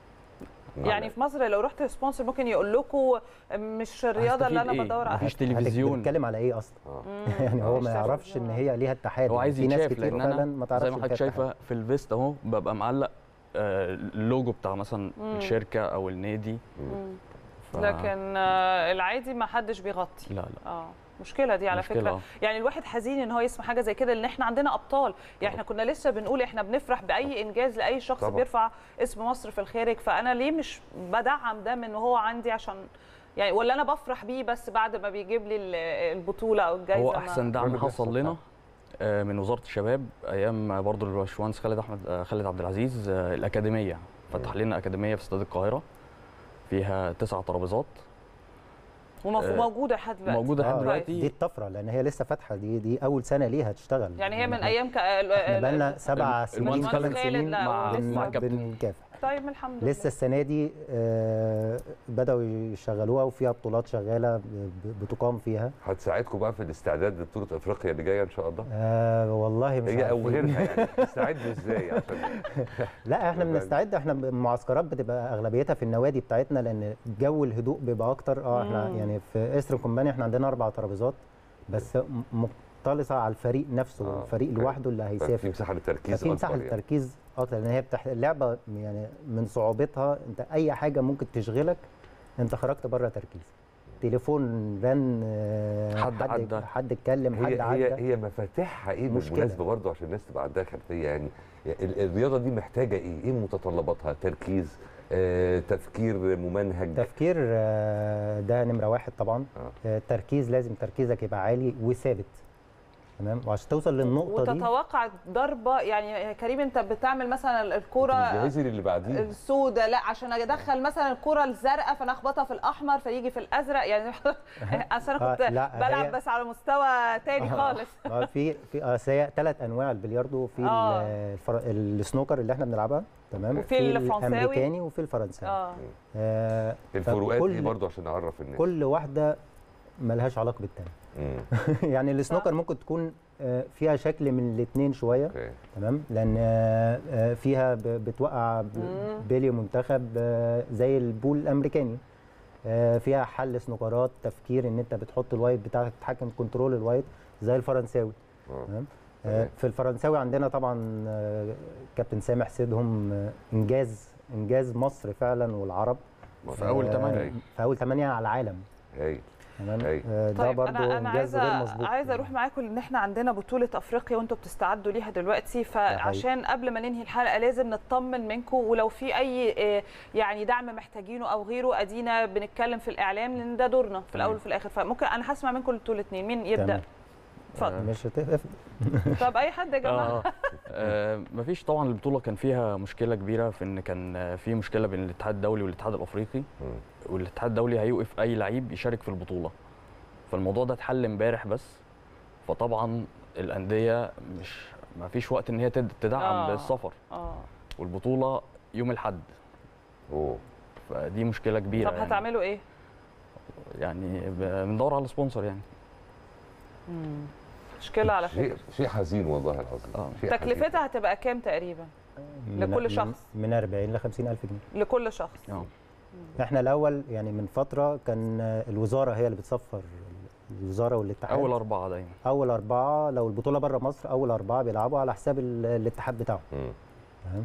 يعني في مصر لو رحت سبونسر ممكن يقول لكم مش الرياضه اللي هستفيد انا إيه؟ بدور عليها مفيش هت- تلفزيون. بتتكلم على ايه اصلا آه. يعني هو مفيش ما يعرفش ان تلفزيون. هي ليها اتحاد هو عايز في ناس يتشاف كتير لان فعلا انا ما زي تعرفش ما حضرتك إن فيها اتحاد. شايفه في الفيست اهو ببقى معلق آه، اللوجو بتاع مثلا مم. الشركه او النادي مم. ف... لكن آه، العادي ما حدش بيغطي لا لا اه مشكله دي على مشكلة، فكره آه. يعني الواحد حزين ان هو يسمع حاجه زي كده لان احنا عندنا ابطال يعني احنا كنا لسه بنقول احنا بنفرح باي انجاز لاي شخص طبعا. بيرفع اسم مصر في الخارج فانا ليه مش بدعم ده من هو عندي عشان يعني ولا انا بفرح بيه بس بعد ما بيجيب لي ال- البطوله او الجائزه هو ما- احسن دعم كله بيحصل حصل لنا آه، من وزاره الشباب ايام برضو الباشمهندس خالد احمد آه، خالد عبد العزيز آه، الاكاديميه فتح لنا اكاديميه في استاد القاهره فيها تسع ترابيزات ومف- آه، موجوده لحد دلوقتي موجوده لحد آه، دلوقتي دي الطفره لان هي لسه فاتحه دي دي اول سنه ليها تشتغل يعني هي من إحنا- ايام ك... احنا بقالنا سبع سنين المهندس ثمان خالد سنين لا، مع ولسه مع بن- كابتن بنكافح طيب الحمد لله لسه السنه دي آه، بداوا يشغلوها وفيها بطولات شغاله ب- ب- بتقام فيها هتساعدكم بقى في الاستعداد لبطوله افريقيا اللي جايه ان شاء الله آه والله مش هي او عارفين. غيرها يعني تستعدوا ازاي عشان لا احنا يعني- بنستعد احنا المعسكرات بتبقى اغلبيتها في النوادي بتاعتنا لان جو الهدوء بيبقى اكتر اه احنا مم. يعني في اسر كومباني احنا عندنا اربع ترابيزات بس م- مختلطه على الفريق نفسه آه، الفريق أوكي. لوحده اللي في هيسافر مساحه للتركيز ففي مساحه اكبر يعني. للتركيز اكتر لان هي بتح... اللعبه يعني من صعوبتها انت اي حاجه ممكن تشغلك انت خرجت بره تركيز تليفون رن آه، حد عدى. حد اتكلم حد هي عدى هي هي مفاتيحها ايه مشكلة. بالمناسبه برضه عشان الناس تبقى عندها خلفيه يعني ال- الرياضه دي محتاجه ايه؟ ايه متطلباتها؟ تركيز آه، تفكير ممنهج تفكير آه، ده نمره واحد طبعا آه. آه، التركيز لازم تركيزك يبقى عالي وثابت تمام وعشان توصل للنقطه دي وتتوقع ضربه يعني يا كريم انت بتعمل مثلا الكوره جهزي للي بعديه السوداء لا عشان ادخل مثلا الكره الزرقاء فانا اخبطها في الاحمر فيجي في الازرق يعني اصل انا آه، كنت لا، بلعب هي- بس على مستوى تاني خالص آه، في في آه، هي ثلاث انواع البلياردو في آه. ال- الفر... السنوكر اللي احنا بنلعبها تمام وفي الفرنساوي. الامريكاني وفي الفرنساوي اه آه الفروقات فكل- ايه برضه عشان نعرف الناس كل واحده ملهاش علاقه بالتانيه مم. يعني السنوكر ممكن تكون آه، فيها شكل من الاثنين شويه اوكي تمام لان آه، آه، فيها ب- بتوقع ب- مم. بيلي منتخب آه، زي البول الامريكاني آه، فيها حل سنوكرات تفكير ان انت بتحط الوايت بتاعك تتحكم كنترول الوايت زي الفرنساوي آه. تمام آه، تمام. في الفرنساوي عندنا طبعا آه، كابتن سامح سيدهم آه، انجاز انجاز مصر فعلا والعرب في اول آه، ثمانيه في اول ثمانيه على العالم هاي تمام أيوة. آه، ده طيب برضو انا انا انجاز عايزه غير مسبوق عايزه اروح معاكم لان احنا عندنا بطوله افريقيا وانتم بتستعدوا ليها دلوقتي فعشان قبل ما ننهي الحلقه لازم نطمن منكم ولو في اي آه، يعني دعم محتاجينه او غيره ادينا بنتكلم في الاعلام لان ده دورنا في الاول وفي الاخر فممكن انا هسمع منكم انتوا الاثنين مين يبدا تمام. اتفضل مش هتقف طب اي حد يا جماعه آه. آه مفيش طبعا البطوله كان فيها مشكله كبيره في ان كان آه، في مشكله بين الاتحاد الدولي والاتحاد الافريقي مم. والاتحاد الدولي هيوقف اي لعيب يشارك في البطوله فالموضوع ده اتحل امبارح بس فطبعا الانديه مش ما فيش وقت ان هي تد- تدعم آه. بالسفر اه والبطوله يوم الاحد اوه فدي مشكله كبيره طب يعني. هتعملوا ايه يعني ب- بندور على سبونسر يعني مشكله على شيء فكره شيء حزين والله العظيم آه. شيء حزين. تكلفتها هتبقى كام تقريبا من- لكل من- شخص. من 40 ل 50 الف جنيه لكل شخص اه احنا الاول يعني من فتره كان الوزاره هي اللي بتصفر الوزاره والاتحاد اول اربعه دايما اول اربعه لو البطوله بره مصر اول اربعه بيلعبوا على حساب ال- الاتحاد بتاعهم مم. تمام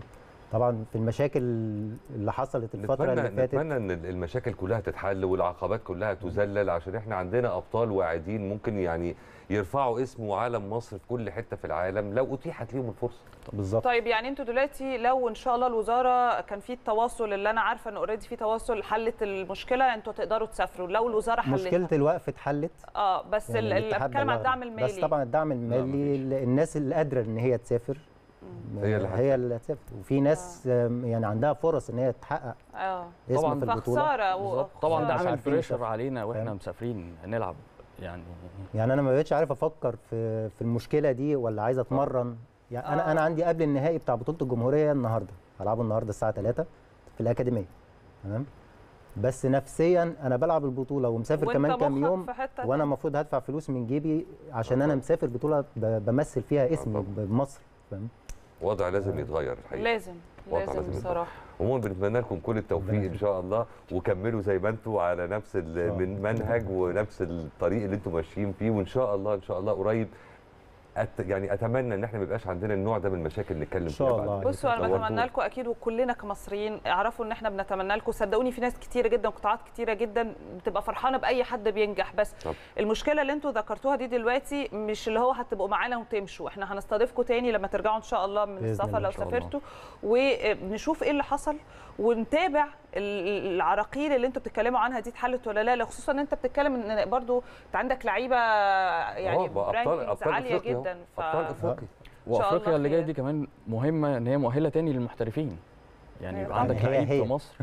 طبعا في المشاكل اللي حصلت الفتره نتمنى اللي فاتت نتمنى ان المشاكل كلها تتحل والعقبات كلها تذلل عشان احنا عندنا ابطال واعدين ممكن يعني يرفعوا اسم وعلم مصر في كل حته في العالم لو اتيحت ليهم الفرصه بالظبط طيب يعني انتوا دلوقتي لو ان شاء الله الوزاره كان في التواصل اللي انا عارفه ان اوريدي في تواصل حلت المشكله انتوا تقدروا تسافروا لو الوزاره حلتها مشكله الوقف اتحلت اه بس يعني ال- ال- الاتحاد بتكلم على بلغنا. الدعم المالي بس طبعا الدعم المالي الناس اللي قادره ان هي تسافر هي اللي هي اللي هتسافر وفي ناس آم، يعني عندها فرص ان هي تحقق اه اسم طبعاً في البطوله فخساره و- بالظبط طبعا ده مش عامل عارفين بريشر نسافر. علينا واحنا فاهم؟ مسافرين نلعب يعني يعني انا ما بقتش عارف افكر في في المشكله دي ولا عايز اتمرن يعني انا آه. انا عندي قبل النهائي بتاع بطوله الجمهوريه النهارده هلعبه النهارده الساعه 3 في الاكاديميه تمام بس نفسيا انا بلعب البطوله ومسافر وانت كمان كام مخك يوم في حتة وانا تانية. المفروض هدفع فلوس من جيبي عشان انا مسافر بطوله ب- بمثل فيها اسمي طبعاً. بمصر فاهم وضع لازم يتغير الحقيقه لازم وضع لازم لازم يتغير. بصراحه عموما بنتمنى لكم كل التوفيق ان شاء الله وكملوا زي ما انتم على نفس ال- من منهج ونفس الطريق اللي انتم ماشيين فيه وان شاء الله ان شاء الله قريب أت يعني اتمنى ان احنا ما يبقاش عندنا النوع ده من المشاكل نتكلم إن فيها شاء بعد الله. كده. بصوا انا نورتونا. بتمنى لكم اكيد وكلنا كمصريين اعرفوا ان احنا بنتمنى لكم صدقوني في ناس كتيره جدا قطاعات كتيره جدا بتبقى فرحانه باي حد بينجح بس طب. المشكله اللي انتوا ذكرتوها دي دلوقتي مش اللي هو هتبقوا معانا وتمشوا احنا هنستضيفكم تاني لما ترجعوا ان شاء الله من بإذن السفر الله لو إن شاء الله. سافرتوا ونشوف ايه اللي حصل ونتابع ال- العراقيل اللي انتوا بتتكلموا عنها دي اتحلت ولا لا لا، خصوصا ان انت بتتكلم ان برضو انت عندك لعيبه يعني آه، بقى ابطال rankings ابطال عاليه افريقيا أهو. جدا ف... ابطال افريقيا الله وافريقيا اللي جايه خير. دي كمان مهمه ان هي مؤهله تاني للمحترفين يعني أيوة يبقى عندك طبعاً. هي- لعيب هي. في مصر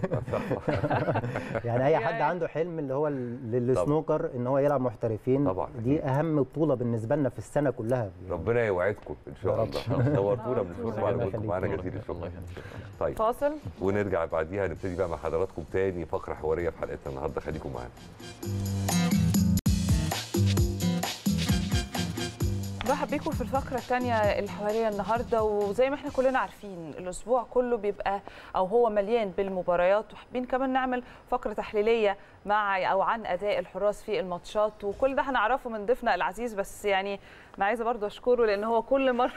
يعني اي حد يعني- عنده حلم اللي هو ال- للسنوكر ان هو يلعب محترفين طبعاً. دي اهم بطوله بالنسبه لنا في السنه كلها يعني ربنا يوعدكم ان يا شاء رب. الله نورتونا من نورتونا. الفرصه وعلى الله وجودكم معانا يخليك. جزيل الله الشكر يخليك. طيب فاصل ونرجع بعديها نبتدي بقى مع حضراتكم تاني فقره حواريه في حلقتنا النهارده خليكم معانا برحب بيكم في الفقرة الثانية الحوارية النهاردة وزي ما احنا كلنا عارفين الأسبوع كله بيبقى أو هو مليان بالمباريات وحابين كمان نعمل فقرة تحليلية مع أو عن أداء الحراس في الماتشات وكل ده هنعرفه من ضيفنا العزيز بس يعني أنا عايزة برضه أشكره لأن هو كل مرة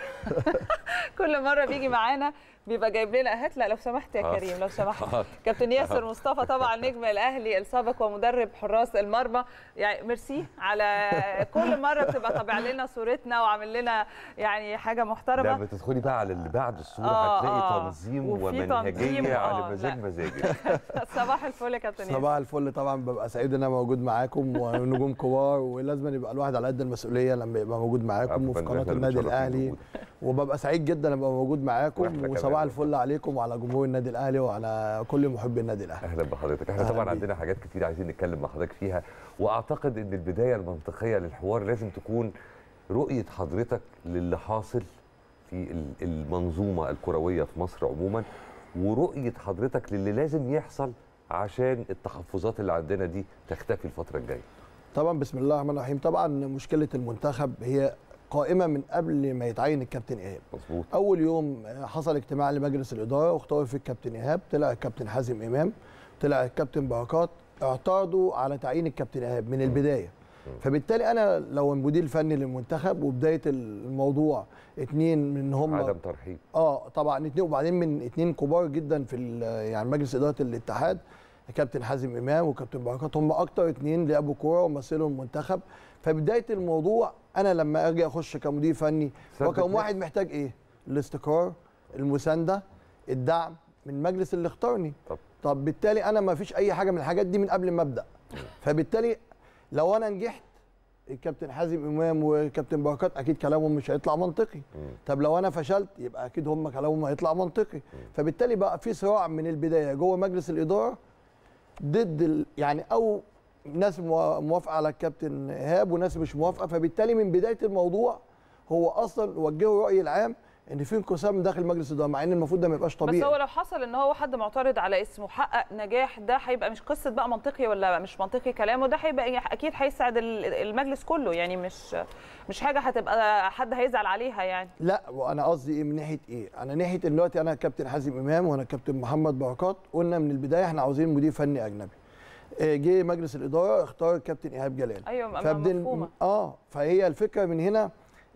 كل مرة بيجي معانا بيبقى جايب لنا هات لا لو سمحت يا حاضر. كريم لو سمحت حاضر. كابتن ياسر مصطفى طبعا نجم الاهلي السابق ومدرب حراس المرمى يعني ميرسي على كل مره بتبقى طابع لنا صورتنا وعامل لنا يعني حاجه محترمه لما تدخلي بقى على اللي بعد الصوره آه، هتلاقي آه. تنظيم وفي ومنهجيه تنظيم، آه، على مزاج لا. مزاجك صباح الفل يا كابتن ياسر صباح الفل طبعا ببقى سعيد ان انا موجود معاكم ونجوم كبار ولازم يبقى الواحد على قد المسؤوليه لما يبقى موجود معاكم عفواً، وفي قناه إحنا اللي النادي متشرفين الاهلي بوجودك. وببقى سعيد جدا ابقى موجود وإحنا معاكم كمان وصباح والله. الفل عليكم وعلى جمهور النادي الاهلي وعلى كل محبي النادي الاهلي اهلا بحضرتك احنا أهلاً طبعا بيك. عندنا حاجات كتير عايزين نتكلم مع حضرتك فيها واعتقد ان البدايه المنطقيه للحوار لازم تكون رؤيه حضرتك للي حاصل في ال- المنظومه الكرويه في مصر عموما ورؤيه حضرتك للي لازم يحصل عشان التحفظات اللي عندنا دي تختفي الفتره الجايه طبعا بسم الله الرحمن الرحيم طبعا مشكله المنتخب هي قائمه من قبل ما يتعين الكابتن ايهاب مظبوط اول يوم حصل اجتماع لمجلس الاداره واختار فيه الكابتن ايهاب طلع الكابتن حازم امام طلع الكابتن بركات اعترضوا على تعيين الكابتن ايهاب من البدايه فبالتالي انا لو المدير الفني للمنتخب وبدايه الموضوع اتنين من هم عدم ترحيب اه طبعا اتنين وبعدين من اتنين كبار جدا في ال- يعني مجلس اداره الاتحاد كابتن حازم امام وكابتن بركات هم اكتر اتنين لعبوا كوره ومثلوا المنتخب فبدايه الموضوع انا لما اجي اخش كمدير فني ثبت رقم نفسك. واحد محتاج ايه؟ الاستقرار المسانده الدعم من مجلس اللي اختارني طب. طب بالتالي انا ما فيش اي حاجه من الحاجات دي من قبل ما ابدا فبالتالي لو انا نجحت الكابتن حازم امام وكابتن بركات اكيد كلامهم مش هيطلع منطقي طب لو انا فشلت يبقى اكيد هم كلامهم هيطلع منطقي فبالتالي بقى في صراع من البدايه جوه مجلس الاداره ضد ال... يعني او ناس موا- موافقه على الكابتن ايهاب وناس مش موافقه فبالتالي من بدايه الموضوع هو اصلا وجهوا الراي العام ان في انقسام داخل مجلس الاداره مع ان المفروض ده ما يبقاش بس طبيعي هو لو حصل ان هو حد معترض على اسمه حقق نجاح ده هيبقى مش قصه بقى منطقي ولا مش منطقي كلامه ده هيبقى اكيد هيسعد ال- المجلس كله يعني مش مش حاجه هتبقى حد هيزعل عليها يعني لا وانا قصدي ايه من ناحيه ايه انا ناحيه إن دلوقتي انا كابتن حازم امام وانا كابتن محمد بركات قلنا من البدايه احنا عاوزين مدير فني اجنبي آه، جه مجلس الاداره اختار الكابتن ايهاب جلال ايوه م- فبدل- مفهومه اه فهي الفكره من هنا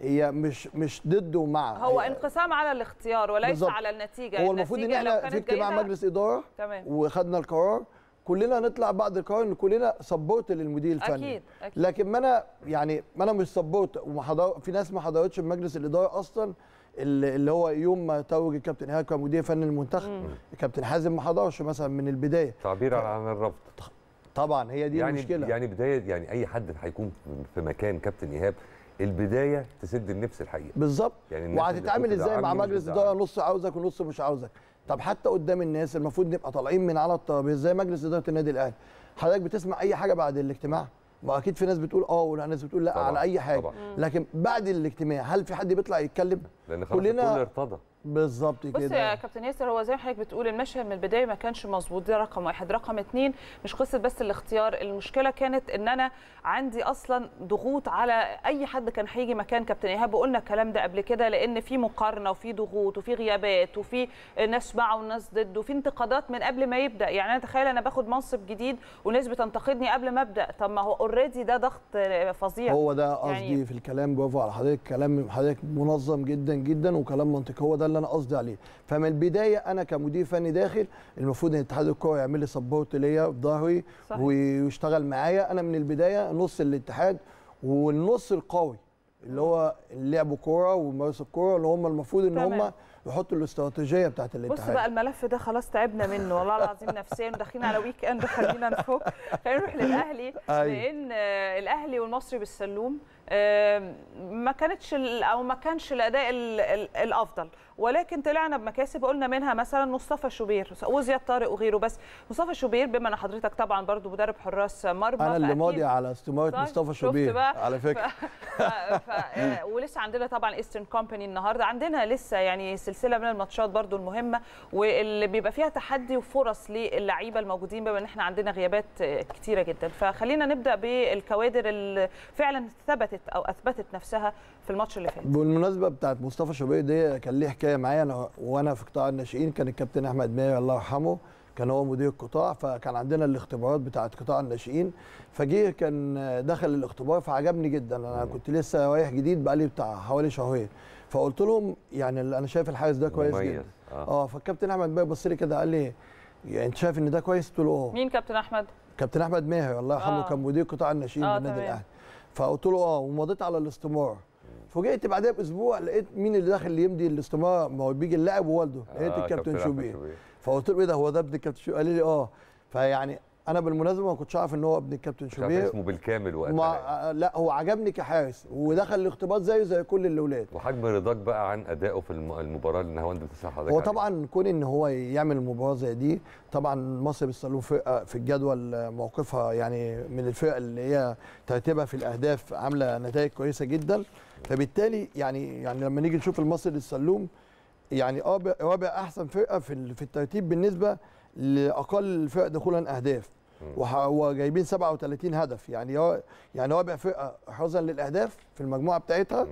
هي مش مش ضد ومع هو هي انقسام على الاختيار وليس بالظبط. على النتيجه هو المفروض ان النتيجة لو احنا في كانت اجتماع جيدة- مجلس اداره تمام وخدنا القرار كلنا نطلع بعد القرار ان كلنا سبورت للمدير الفني اكيد اكيد لكن ما انا يعني ما انا مش سبورت وما حضر في ناس ما حضرتش بمجلس الاداره اصلا اللي اللي هو يوم ما توج الكابتن ايهاب كمدير فني للمنتخب الكابتن حازم ما حضرش مثلا من البدايه تعبيرا عن الرفض طبعا هي دي يعني المشكله يعني بدايه يعني اي حد هيكون في مكان كابتن ايهاب البدايه تسد النفس الحقيقه بالظبط يعني الناس اللي وهتتعامل كنت ازاي مع بتدعمني مش مجلس بتدعمني. اداره نص عاوزك ونص مش عاوزك طب حتى قدام الناس المفروض نبقى طالعين من على الترابيزه زي مجلس اداره النادي الاهلي حضرتك بتسمع اي حاجه بعد الاجتماع ما اكيد في ناس بتقول اه وناس بتقول لا طبعاً، على اي حاجه طبعاً. لكن بعد الاجتماع هل في حد بيطلع يتكلم لان خلاص كلنا- الكل ارتضى بالظبط بص يا كده كابتن ياسر هو زي ما حضرتك بتقول المشهد من البدايه ما كانش مظبوط ده رقم واحد رقم اتنين مش قصه بس الاختيار المشكله كانت ان انا عندي اصلا ضغوط على اي حد كان هيجي مكان كابتن ايهاب وقلنا الكلام ده قبل كده لان في مقارنه وفي ضغوط وفي غيابات وفي ناس مع وناس ضد وفي انتقادات من قبل ما يبدا يعني انا تخيل انا باخد منصب جديد وناس بتنتقدني قبل ما ابدا طب ما هو اوريدي ده ضغط فظيع هو ده قصدي يعني- في الكلام برافو على حضرتك كلام حضرتك منظم جدا جدا وكلام منطقي هو ده اللي انا قصدي عليه فمن البدايه انا كمدير فني داخل المفروض ان اتحاد الكوره يعمل لي سبورت ليا في ظهري صحيح. ويشتغل معايا انا من البدايه نص الاتحاد والنص القوي اللي هو اللي لعبوا كوره ومارسوا الكوره اللي هم المفروض ان تمام. هم يحطوا الاستراتيجيه بتاعت بص الاتحاد بقى الملف ده خلاص تعبنا منه والله العظيم نفسيا وداخلين على ويك اند خلينا نفك خلينا نروح للاهلي أيوة. لان آه، الاهلي والمصري بالسلوم آه، ما كانتش ال- او ما كانش الاداء ال- ال- الافضل ولكن طلعنا بمكاسب قلنا منها مثلا مصطفى شوبير وزياد طارق وغيره بس مصطفى شوبير بما ان حضرتك طبعا برضو مدرب حراس مرمى انا اللي فأكيد ماضي على استماره طيب، مصطفى شفت شوبير بقى؟ على فكره ف... ف... آه، ولسه عندنا طبعا ايسترن كومباني النهارده عندنا لسه يعني سلسله من الماتشات برضو المهمه واللي بيبقى فيها تحدي وفرص للعيبه الموجودين بما ان احنا عندنا غيابات آه، كتيره جدا فخلينا نبدا بالكوادر اللي فعلا ثبتت او اثبتت نفسها في الماتش اللي فات بالمناسبه بتاعت مصطفى شوبير دي كان ليه حكايه معايا انا وانا في قطاع الناشئين كان الكابتن احمد ماهر الله يرحمه كان هو مدير القطاع فكان عندنا الاختبارات بتاعت قطاع الناشئين فجه كان دخل الاختبار فعجبني جدا انا كنت لسه رايح جديد بقالي بتاع حوالي شهرين فقلت لهم يعني انا شايف الحارس ده كويس مميز. جدا آه. اه فالكابتن احمد ماهر بص لي كده قال لي يعني انت شايف ان ده كويس قلت له اه مين كابتن احمد كابتن احمد ماهر الله يرحمه آه. كان مدير قطاع الناشئين آه، بالنادي تمام. الاهلي فقلت له اه ومضيت على الاستماره فوجئت بعدها باسبوع لقيت مين اللي داخل اللي يمضي الاستماره ما هو بيجي اللاعب ووالده لقيت آه، الكابتن أحمد شوبير فقلت له ايه ده هو ده ابن الكابتن شوبير قال لي اه فيعني انا بالمناسبه ما كنتش عارف ان هو ابن الكابتن مش عارف شوبير اسمه بالكامل وقتها ما لا هو عجبني كحارس ودخل الاختبار زيه زي كل الاولاد وحجم رضاك بقى عن ادائه في الم- المباراه اللي نهاوند بتسال حضرتك هو عليها. طبعا كون ان هو يعمل مباراه زي دي طبعا مصر بالصالون فرقه في الجدول موقفها يعني من الفرق اللي هي ترتيبها في الاهداف عامله نتائج كويسه جدا فبالتالي يعني يعني لما نيجي نشوف المصري للسلوم يعني رابع رابع احسن فرقه في ال- في الترتيب بالنسبه لاقل الفرق دخولا اهداف وح- وجايبين 37 هدف يعني را- يعني رابع فرقه حرزا للاهداف في المجموعه بتاعتها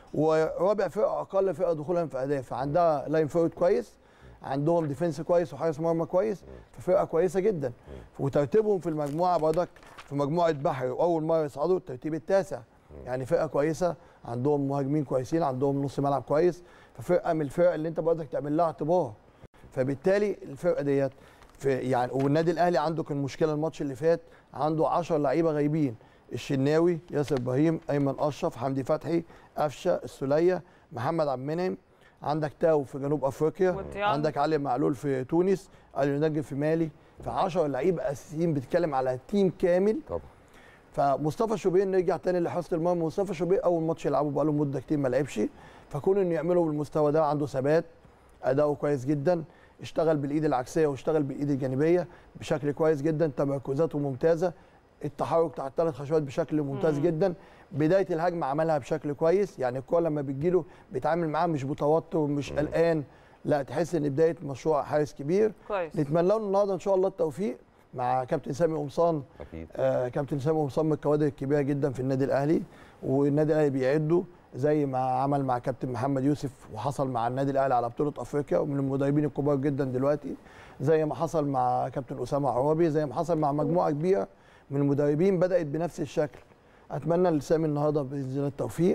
ورابع فرقه اقل فرقه دخولا في اهداف عندها لاين فورد كويس عندهم ديفنس كويس وحارس مرمى كويس ففرقه كويسه جدا وترتيبهم في المجموعه برضك في مجموعه بحري واول مره يصعدوا الترتيب التاسع يعني فرقه كويسه عندهم مهاجمين كويسين عندهم نص ملعب كويس ففرقه من الفرق اللي انت برضك تعمل لها اعتبار فبالتالي الفرقه ديت في يعني والنادي الاهلي عنده كان مشكله الماتش اللي فات عنده 10 لعيبه غايبين الشناوي ياسر ابراهيم ايمن اشرف حمدي فتحي قفشه السوليه محمد عبد المنعم عندك تاو في جنوب افريقيا وديانج. عندك علي معلول في تونس علي نجم في مالي ف 10 لعيبه اساسيين بتتكلم على تيم كامل طبعا فمصطفى شوبير نرجع تاني لحراسه المرمى مصطفى شوبير اول ماتش يلعبه بقاله مده كتير ما لعبش فكون انه يعمله بالمستوى ده عنده ثبات اداؤه كويس جدا اشتغل بالايد العكسيه واشتغل بالايد الجانبيه بشكل كويس جدا تمركزاته ممتازه التحرك بتاع الثلاث خشوات بشكل ممتاز مم. جدا بدايه الهجمه عملها بشكل كويس يعني الكوره لما بتجيله بيتعامل معاها مش بتوتر مش قلقان لا تحس ان بدايه مشروع حارس كبير كويس نتمنى له النهارده ان شاء الله التوفيق مع كابتن سامي قمصان اكيد آه كابتن سامي قمصان من الكوادر الكبيره جدا في النادي الاهلي والنادي الاهلي بيعده زي ما عمل مع كابتن محمد يوسف وحصل مع النادي الاهلي على بطوله افريقيا ومن المدربين الكبار جدا دلوقتي زي ما حصل مع كابتن اسامه عرابي زي ما حصل مع مجموعه كبيره من المدربين بدات بنفس الشكل اتمنى لسامي النهارده باذن الله التوفيق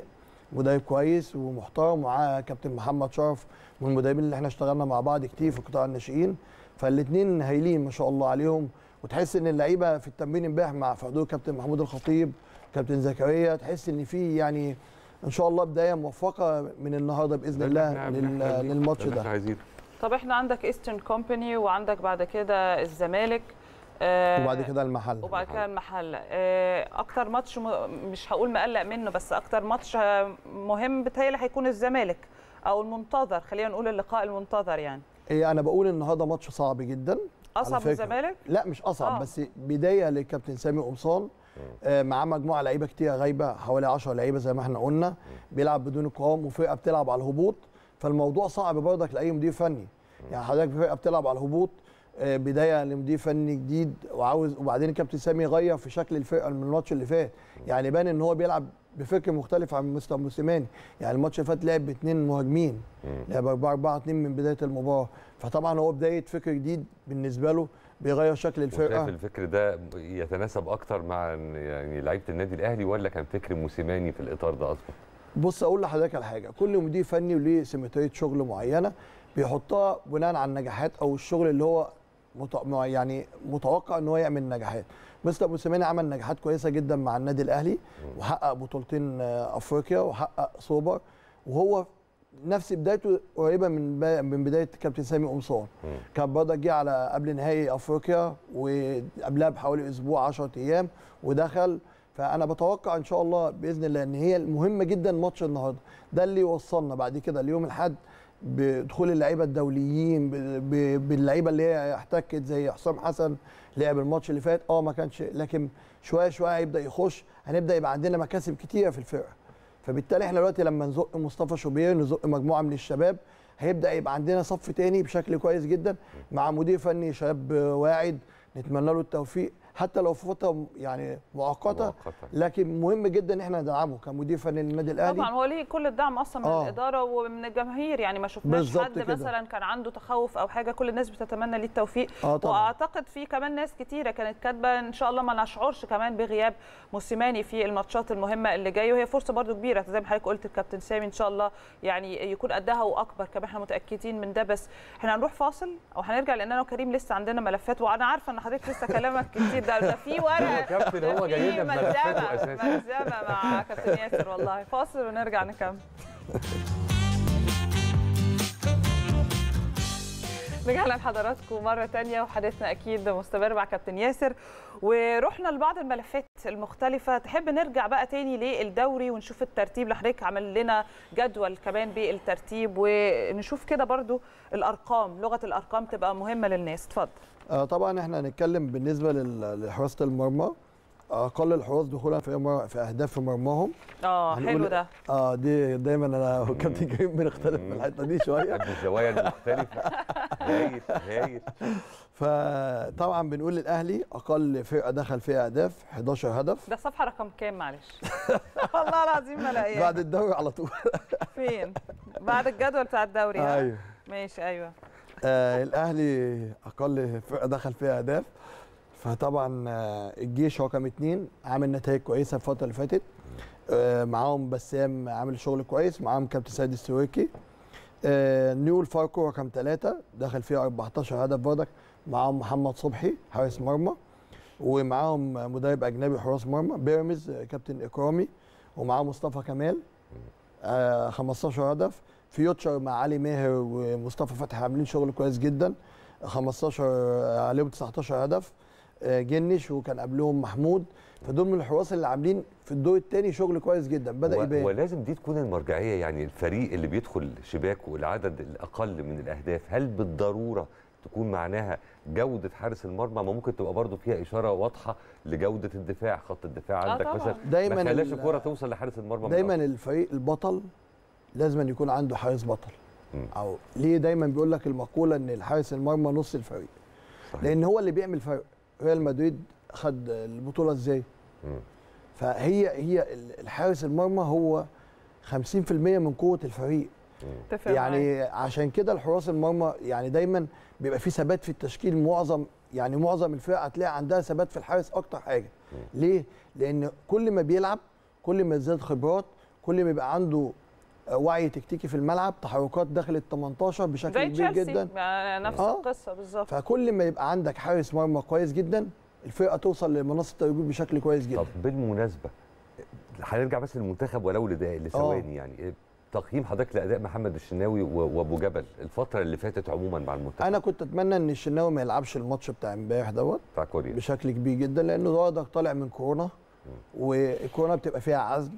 مدرب كويس ومحترم ومعاه كابتن محمد شرف من المدربين اللي احنا اشتغلنا مع بعض كتير في قطاع الناشئين فالاثنين هايلين ما شاء الله عليهم وتحس ان اللعيبه في التمرين امبارح مع في حضور كابتن محمود الخطيب كابتن زكريا تحس ان في يعني ان شاء الله بدايه موفقه من النهارده باذن الله لل- للماتش ده عايزين طب احنا عندك ايسترن كومباني وعندك بعد كده الزمالك آه، وبعد كده المحل وبعد كده المحله آه، اكتر ماتش م... مش هقول مقلق منه بس اكتر ماتش آه، مهم بتهيألي هيكون الزمالك او المنتظر خلينا نقول اللقاء المنتظر يعني إيه انا بقول النهارده ماتش صعب جدا على اصعب من فكرة. الزمالك لا مش اصعب آه. آه. بس بدايه للكابتن سامي قمصان آه معاه مجموعه لعيبه كتير غايبه حوالي 10 لعيبه زي ما احنا قلنا بيلعب بدون قوام وفرقه بتلعب على الهبوط فالموضوع صعب برضك لاي مدير فني يعني حضرتك فرقه بتلعب على الهبوط آه بدايه لمدير فني جديد وعاوز وبعدين الكابتن سامي غير في شكل الفرقه من الماتش اللي فات يعني بان ان هو بيلعب بفكر مختلف عن مستر موسيماني يعني الماتش اللي فات لعب باثنين مهاجمين لعب 4 4 2 من بدايه المباراه فطبعا هو بدايه فكر جديد بالنسبه له بيغير شكل وشايف الفرقه الفكر ده يتناسب اكتر مع يعني لعيبه النادي الاهلي ولا كان فكر موسيماني في الاطار ده اصلا؟ بص اقول لحضرتك على حاجه كل مدير فني وليه سيمتريه شغل معينه بيحطها بناء على النجاحات او الشغل اللي هو مت... مع- يعني متوقع ان هو يعمل نجاحات مستر موسيماني عمل نجاحات كويسه جدا مع النادي الاهلي وحقق بطولتين آه، افريقيا وحقق سوبر وهو نفس بدايته قريبه من با- من بدايه كابتن سامي قمصان كان برضه جه على قبل نهائي افريقيا وقبلها بحوالي اسبوع 10 ايام ودخل فانا بتوقع ان شاء الله باذن الله ان هي مهمه جدا ماتش النهارده ده اللي يوصلنا بعد كده ليوم الاحد بدخول اللعيبه الدوليين ب- ب- باللعيبه اللي هي احتكت زي حسام حسن لعب الماتش اللي فات اه ما كانش لكن شويه شويه هيبدا يخش هنبدا يبقى عندنا مكاسب كتيره في الفرقه فبالتالي احنا دلوقتي لما نزق مصطفى شوبير نزق مجموعه من الشباب هيبدا يبقى عندنا صف تاني بشكل كويس جدا مع مدير فني شاب واعد نتمنى له التوفيق حتى لو في فتره يعني مؤقته مؤقتة. لكن مهم جدا ان احنا ندعمه كمدير فني للنادي الاهلي طبعا هو ليه كل الدعم اصلا من آه. الاداره ومن الجماهير يعني ما شفناش بالظبط حد كده. مثلا كان عنده تخوف او حاجه كل الناس بتتمنى ليه التوفيق آه طبعاً. واعتقد في كمان ناس كتيره كانت كاتبه ان شاء الله ما نشعرش كمان بغياب موسيماني في الماتشات المهمه اللي جايه وهي فرصه برضو كبيره زي ما حضرتك قلت الكابتن سامي ان شاء الله يعني يكون قدها واكبر كمان احنا متاكدين من ده بس احنا هنروح فاصل او هنرجع لان انا وكريم لسه عندنا ملفات وانا عارفه ان حضرتك لسه كلامك كتير ده ده في ورقه هو كابتن، هو ده جاي في لنا بملفاته ملزمة- أساساً. ملزمه مع كابتن ياسر والله فاصل ونرجع نكمل رجعنا لحضراتكم مرة تانية وحديثنا أكيد مستمر مع كابتن ياسر ورحنا لبعض الملفات المختلفة تحب نرجع بقى تاني للدوري ونشوف الترتيب اللي حضرتك عمل لنا جدول كمان بالترتيب ونشوف كده برضو الأرقام لغة الأرقام تبقى مهمة للناس اتفضل آه طبعا احنا هنتكلم بالنسبه لل- لحراسه المرمى اقل الحراس دخولا في مر- في اهداف في مرماهم اه هنقول- حلو ده اه دي دايما انا وكابتن كريم بنختلف في الحته دي شويه قد الزوايا المختلفه هايل هايل فطبعا بنقول للاهلي اقل فرقه دخل فيها اهداف 11 هدف ده صفحة رقم كام معلش والله العظيم ما لاقيها بعد الدوري على طول فين بعد الجدول بتاع الدوري ها؟ ايوه ماشي ايوه آه الاهلي اقل فرقه دخل فيها اهداف فطبعا آه الجيش رقم اتنين عامل نتائج كويسه الفتره اللي فاتت آه معاهم بسام عامل شغل كويس معاهم كابتن سيد السويكي آه نيول فاركو رقم ثلاثة دخل فيها 14 هدف برضك معاهم محمد صبحي حارس مرمى ومعاهم مدرب اجنبي حراس مرمى بيراميدز آه، كابتن اكرامي ومعاه مصطفى كمال آه 15 هدف فيوتشر مع علي ماهر ومصطفى فتحي عاملين شغل كويس جدا 15 آه، عليهم 19 هدف آه، جنش وكان قبلهم محمود فدول من الحراس اللي عاملين في الدور الثاني شغل كويس جدا بدا و- يبان ولازم دي تكون المرجعيه يعني الفريق اللي بيدخل شباكه العدد الاقل من الاهداف هل بالضروره تكون معناها جوده حارس المرمى ما ممكن تبقى برضو فيها اشاره واضحه لجوده الدفاع خط الدفاع آه عندك طبعاً. مثلا دايماً ما خلاش ال- الكره توصل لحارس المرمى من دايما الأول. الفريق البطل لازم أن يكون عنده حارس بطل مم. او ليه دايما بيقول لك المقوله ان الحارس المرمى نص الفريق صحيح. لان هو اللي بيعمل فرق ريال مدريد خد البطوله ازاي مم. فهي هي الحارس المرمى هو 50% من قوه الفريق اتفق معاك. يعني عشان كده الحراس المرمى يعني دايما بيبقى في ثبات في التشكيل معظم يعني معظم الفرق هتلاقي عندها ثبات في الحارس اكتر حاجه ليه لان كل ما بيلعب كل ما يزداد خبرات كل ما يبقى عنده آه، وعي تكتيكي في الملعب تحركات داخل ال 18 بشكل زي كبير تشيلسي جدا ما نفس آه. القصه بالظبط فكل ما يبقى عندك حارس مرمى كويس جدا الفرقه توصل لمنصه التوجيه بشكل كويس جدا طب بالمناسبه هنرجع بس للمنتخب ولو لدقائق لثواني يعني إيه تقييم حضرتك لاداء محمد الشناوي و- وابو جبل الفتره اللي فاتت عموما مع المنتخب انا كنت اتمنى ان الشناوي ما يلعبش الماتش بتاع امبارح دوت بتاع كوريا بشكل كبير جدا لانه برضك طالع من كورونا والكورونا بتبقى فيها عزل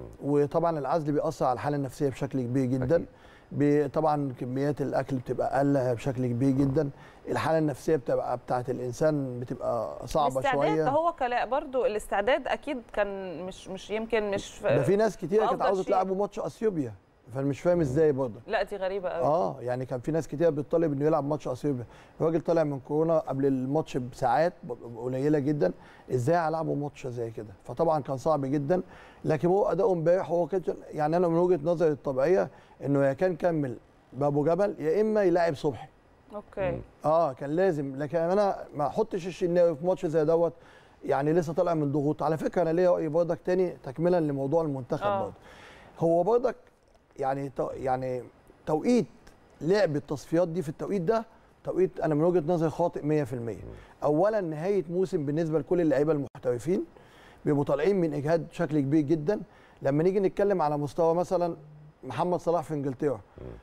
وطبعا العزل بيأثر على الحاله النفسيه بشكل كبير جدا ب- طبعا كميات الاكل بتبقى اقل بشكل كبير جدا الحاله النفسيه بتبقى بتاعت الانسان بتبقى صعبه الاستعداد ده شويه هو كلا برضو الاستعداد اكيد كان مش مش يمكن مش في ده في ناس كتير كانت أفضل عاوزه شيء. تلعبوا ماتش اثيوبيا فانا مش فاهم ازاي برضه لا دي غريبه قوي اه يعني كان في ناس كتير بتطالب انه يلعب ماتش اثيوبيا الراجل طالع من كورونا قبل الماتش بساعات ب- قليله جدا ازاي هلعبه ماتش زي كده فطبعا كان صعب جدا لكن هو اداؤه امبارح هو كان يعني انا من وجهه نظري الطبيعيه انه يا كان كمل بابو جبل يا اما يلاعب صبحي اوكي اه كان لازم لكن انا ما احطش الشناوي في ماتش زي دوت يعني لسه طالع من ضغوط على فكره انا ليا راي برضك تاني تكملا لموضوع المنتخب آه. برضه هو برضك يعني تو يعني توقيت لعب التصفيات دي في التوقيت ده توقيت انا من وجهه نظري خاطئ 100% اولا نهايه موسم بالنسبه لكل اللعيبه المحترفين بيبقوا طالعين من اجهاد بشكل كبير جدا لما نيجي نتكلم على مستوى مثلا محمد صلاح في انجلترا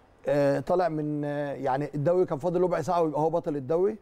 آه طالع من آه يعني الدوري كان فاضل ربع ساعه ويبقى هو بطل الدوري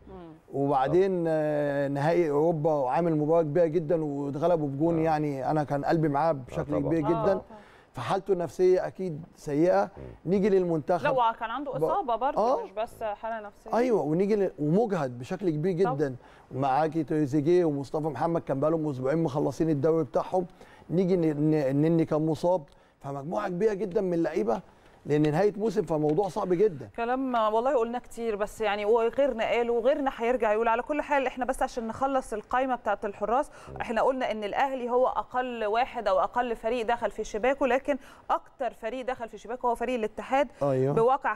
وبعدين آه نهائي اوروبا وعامل مباراه كبيره جدا واتغلبوا بجون يعني انا كان قلبي معاه بشكل طبعاً. كبير آه، جدا طبعاً. فحالته النفسيه اكيد سيئه نيجي للمنتخب لا وكان عنده ب- اصابه برضو آه. مش بس حاله نفسيه ايوه ونيجي ل- ومجهد بشكل كبير جدا معاكي تريزيجيه ومصطفى محمد كان بقالهم اسبوعين مخلصين الدوري بتاعهم نيجي ن- ن- النني كان مصاب فمجموعه كبيره جدا من اللعيبه لان نهايه موسم فموضوع صعب جدا كلام والله قلنا كتير بس يعني وغيرنا قالوا وغيرنا هيرجع يقول على كل حال احنا بس عشان نخلص القائمه بتاعه الحراس احنا قلنا ان الاهلي هو اقل واحد او اقل فريق دخل في شباكه لكن اكتر فريق دخل في شباكه هو فريق الاتحاد أيوه. بواقع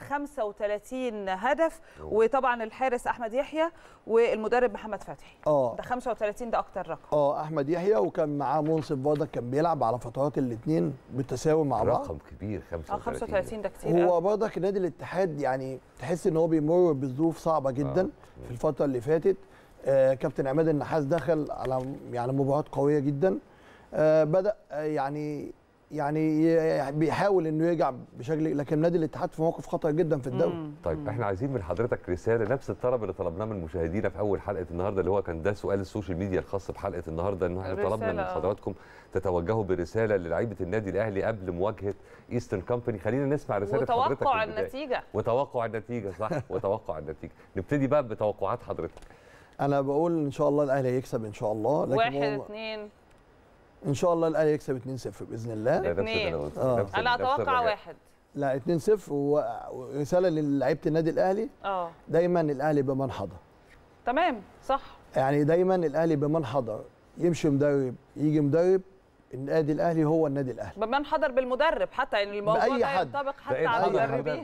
35 هدف وطبعا الحارس احمد يحيى والمدرب محمد فتحي اه ده 35 ده اكتر رقم اه احمد يحيى وكان معاه منصف برضك كان بيلعب على فترات الاثنين بالتساوي مع بعض رقم كبير اه 35 35 ده كتير هو قوي. برضك نادي الاتحاد يعني تحس ان هو بيمر بظروف صعبه جدا آه. في الفتره اللي فاتت آه كابتن عماد النحاس دخل على يعني مباراه قويه جدا آه بدا آه يعني يعني ي- بيحاول انه يرجع بشكل لكن نادي الاتحاد في موقف خطر جدا في الدوري مم. طيب احنا عايزين من حضرتك رساله نفس الطلب اللي طلبناه من مشاهدينا في اول حلقه النهارده اللي هو كان ده سؤال السوشيال ميديا الخاص بحلقه النهارده انه احنا طلبنا من رسالة، آه. حضراتكم تتوجهوا برساله للعيبه النادي الاهلي قبل مواجهه ايسترن كامباني خلينا نسمع رساله حضرتك وتوقع في البداية. النتيجه وتوقع النتيجه صح وتوقع النتيجه نبتدي بقى بتوقعات حضرتك انا بقول ان شاء الله الاهلي هيكسب ان شاء الله لكن واحد هو اثنين ان شاء الله الاهلي يكسب 2-0 باذن الله نفس اللي اتنين. أنا قلته. آه. نفس- انا نفس اتوقع الرجاء. واحد لا 2-0 و- ورساله للعيبه النادي الاهلي اه دايما الاهلي بمن حضر تمام صح يعني دايما الاهلي بمن حضر يمشي مدرب يجي مدرب النادي الاهلي هو النادي الاهلي بمن حضر بالمدرب حتى يعني الموضوع بأي ده حد. ينطبق حتى بأي على حد. المدربين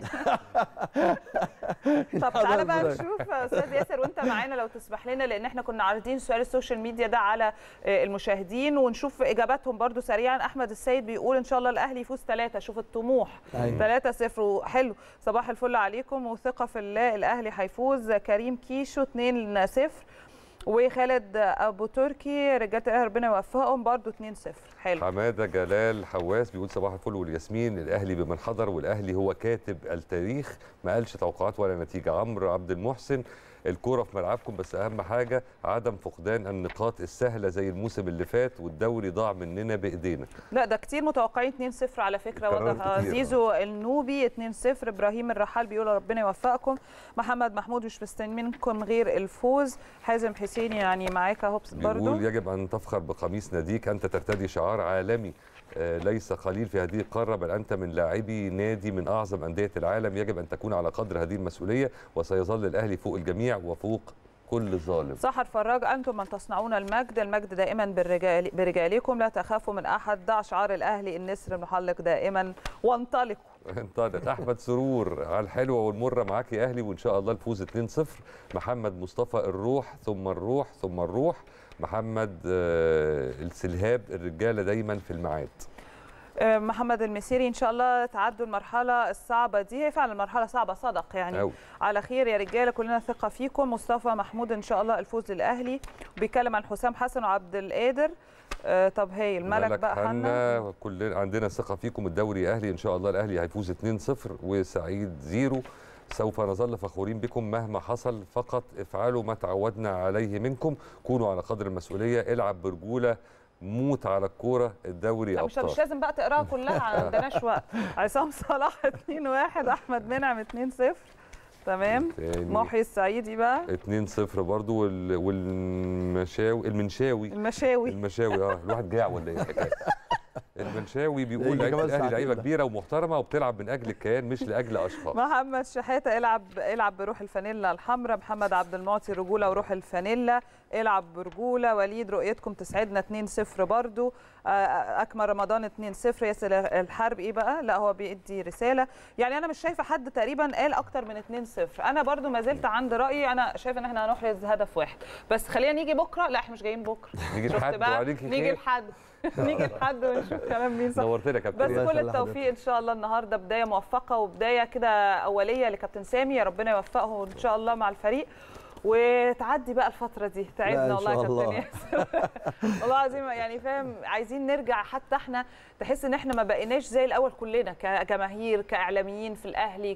طب تعالى بقى نشوف يا استاذ ياسر وانت معانا لو تسمح لنا لان احنا كنا عارضين سؤال السوشيال ميديا ده على آه، المشاهدين ونشوف اجاباتهم برضو سريعا احمد السيد بيقول ان شاء الله الاهلي يفوز ثلاثة شوف الطموح أيوة. 3-0 حلو صباح الفل عليكم وثقه في الله الاهلي هيفوز كريم كيشو 2-0 وخالد ابو تركي رجاله الاهلي ربنا يوفقهم برضو 2-0 حلو حماده جلال حواس بيقول صباح الفل والياسمين الاهلي بمن حضر والاهلي هو كاتب التاريخ ما قالش توقعات ولا نتيجه عمرو عبد المحسن الكوره في ملعبكم بس اهم حاجه عدم فقدان النقاط السهله زي الموسم اللي فات والدوري ضاع مننا بايدينا لا ده كتير متوقعين 2-0 على فكره قرار واضح كتير، زيزو النوبي 2-0 ابراهيم الرحال بيقول ربنا يوفقكم محمد محمود مش مستني منكم غير الفوز حازم حسين يعني معاك اهو برضو بيقول يجب ان تفخر بقميص ناديك انت ترتدي شعار عالمي آه، ليس قليل في هذه القاره بل انت من لاعبي نادي من اعظم انديه العالم يجب ان تكون على قدر هذه المسؤوليه وسيظل الاهلي فوق الجميع وفوق كل ظالم سحر فراج انتم من تصنعون المجد المجد دائما بالرجال برجالكم لا تخافوا من احد ضع شعار الاهلي النسر محلق دائما وانطلقوا انطلق احمد سرور على الحلوه والمره معاك يا اهلي وان شاء الله الفوز 2-0 محمد مصطفى الروح ثم الروح ثم الروح محمد آه، السلهاب الرجاله دايما في الميعاد آه، محمد المسيري ان شاء الله تعدوا المرحله الصعبه دي هي فعلا المرحله صعبه صدق يعني أوي. على خير يا رجاله كلنا ثقه فيكم مصطفى محمود ان شاء الله الفوز للاهلي وبيتكلم عن حسام حسن وعبد القادر آه، طب هايل ملك بقى حنا حنا كلنا عندنا ثقه فيكم الدوري اهلي ان شاء الله الاهلي هيفوز 2-0 وسعيد زيرو سوف نظل فخورين بكم مهما حصل فقط افعلوا ما تعودنا عليه منكم كونوا على قدر المسؤوليه العب برجوله موت على الكوره الدوري لا مش ابطال مش لازم بقى تقراها كلها ما عندناش وقت عصام صلاح 2 1 احمد منعم 2 0 تمام تاني. محي السعيدي بقى 2-0 برضو وال... والمشاوي المنشاوي المشاوي المشاوي اه الواحد جاع ولا ايه الحكايه المنشاوي بيقول يجي لعيبه كمان الاهلي ساعتين لعيبه ده. كبيره ومحترمه وبتلعب من اجل الكيان مش لاجل اشخاص محمد شحاته العب العب بروح الفانيلا الحمراء محمد عبد المعطي رجوله وروح الفانيلا العب برجوله وليد رؤيتكم تسعدنا 2 0 برضو آه، اكمل رمضان 2 0 ياسر الحرب ايه بقى لا هو بيدي رساله يعني انا مش شايفه حد تقريبا قال اكتر من 2 0 انا برضو ما زلت عند رايي انا شايفه ان احنا هنحرز هدف واحد بس خلينا نيجي بكره لا احنا مش جايين بكره نيجي شفت لحد بقى؟ وعليكي نيجي خير. لحد نيجي لحد ونشوف كلام مين صح نورتنا يا كابتن بس إياد. كل الله التوفيق ان شاء الله النهارده بدايه موفقه وبدايه كده اوليه لكابتن سامي يا ربنا يوفقه ان شاء الله مع الفريق وتعدي بقى الفتره دي لا، تعبنا إن والله يا شاء كابتن الله. ياسر والله العظيم يعني فاهم عايزين نرجع حتى احنا تحس ان احنا ما بقيناش زي الاول كلنا كجماهير كاعلاميين في الاهلي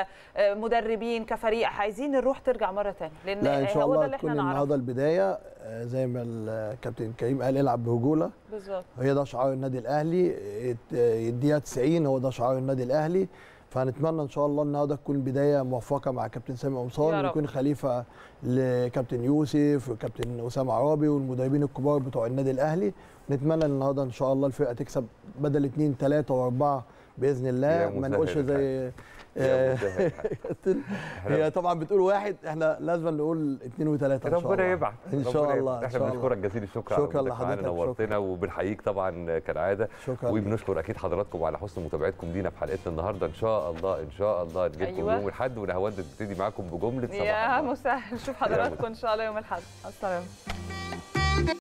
كمدربين كفريق عايزين الروح ترجع مره ثانيه لان لا ان شاء هو ده الله اللي احنا تكون نعرفه النهارده البدايه آه، زي ما الكابتن كريم قال العب برجوله بالظبط هي ده شعار النادي الاهلي يت- يديها 90 هو ده شعار النادي الاهلي فهنتمنى ان شاء الله النهارده تكون بدايه موفقه مع كابتن سامي يا قمصان رب. ويكون خليفه لكابتن يوسف وكابتن اسامه عرابي والمدربين الكبار بتوع النادي الاهلي نتمنى النهارده ان شاء الله الفرقه تكسب بدل اثنين ثلاثه واربعه باذن يا الله ما مسهل نقولش الحال. زي يا آه، مسهل الحال. كابتن، هي طبعا بتقول واحد احنا لازم نقول اثنين وثلاثه ان شاء الله ربنا يبعت ان ربنا شاء يبعت. الله ان احنا شاء الله بنشكرك جزيل الشكر شكراً على وجودك معانا، لحضرتك، نورتنا وبنحييك طبعا كالعاده شكرا ليك. وبنشكر اكيد حضراتكم على حسن متابعتكم لينا في حلقتنا النهارده ان شاء الله ان شاء الله نجيلكم أيوة. يوم الاحد ونهاوند تبتدي معاكم بجمله صباح يا النور. مسهل نشوف حضراتكم ان شاء الله يوم الاحد مع السلامه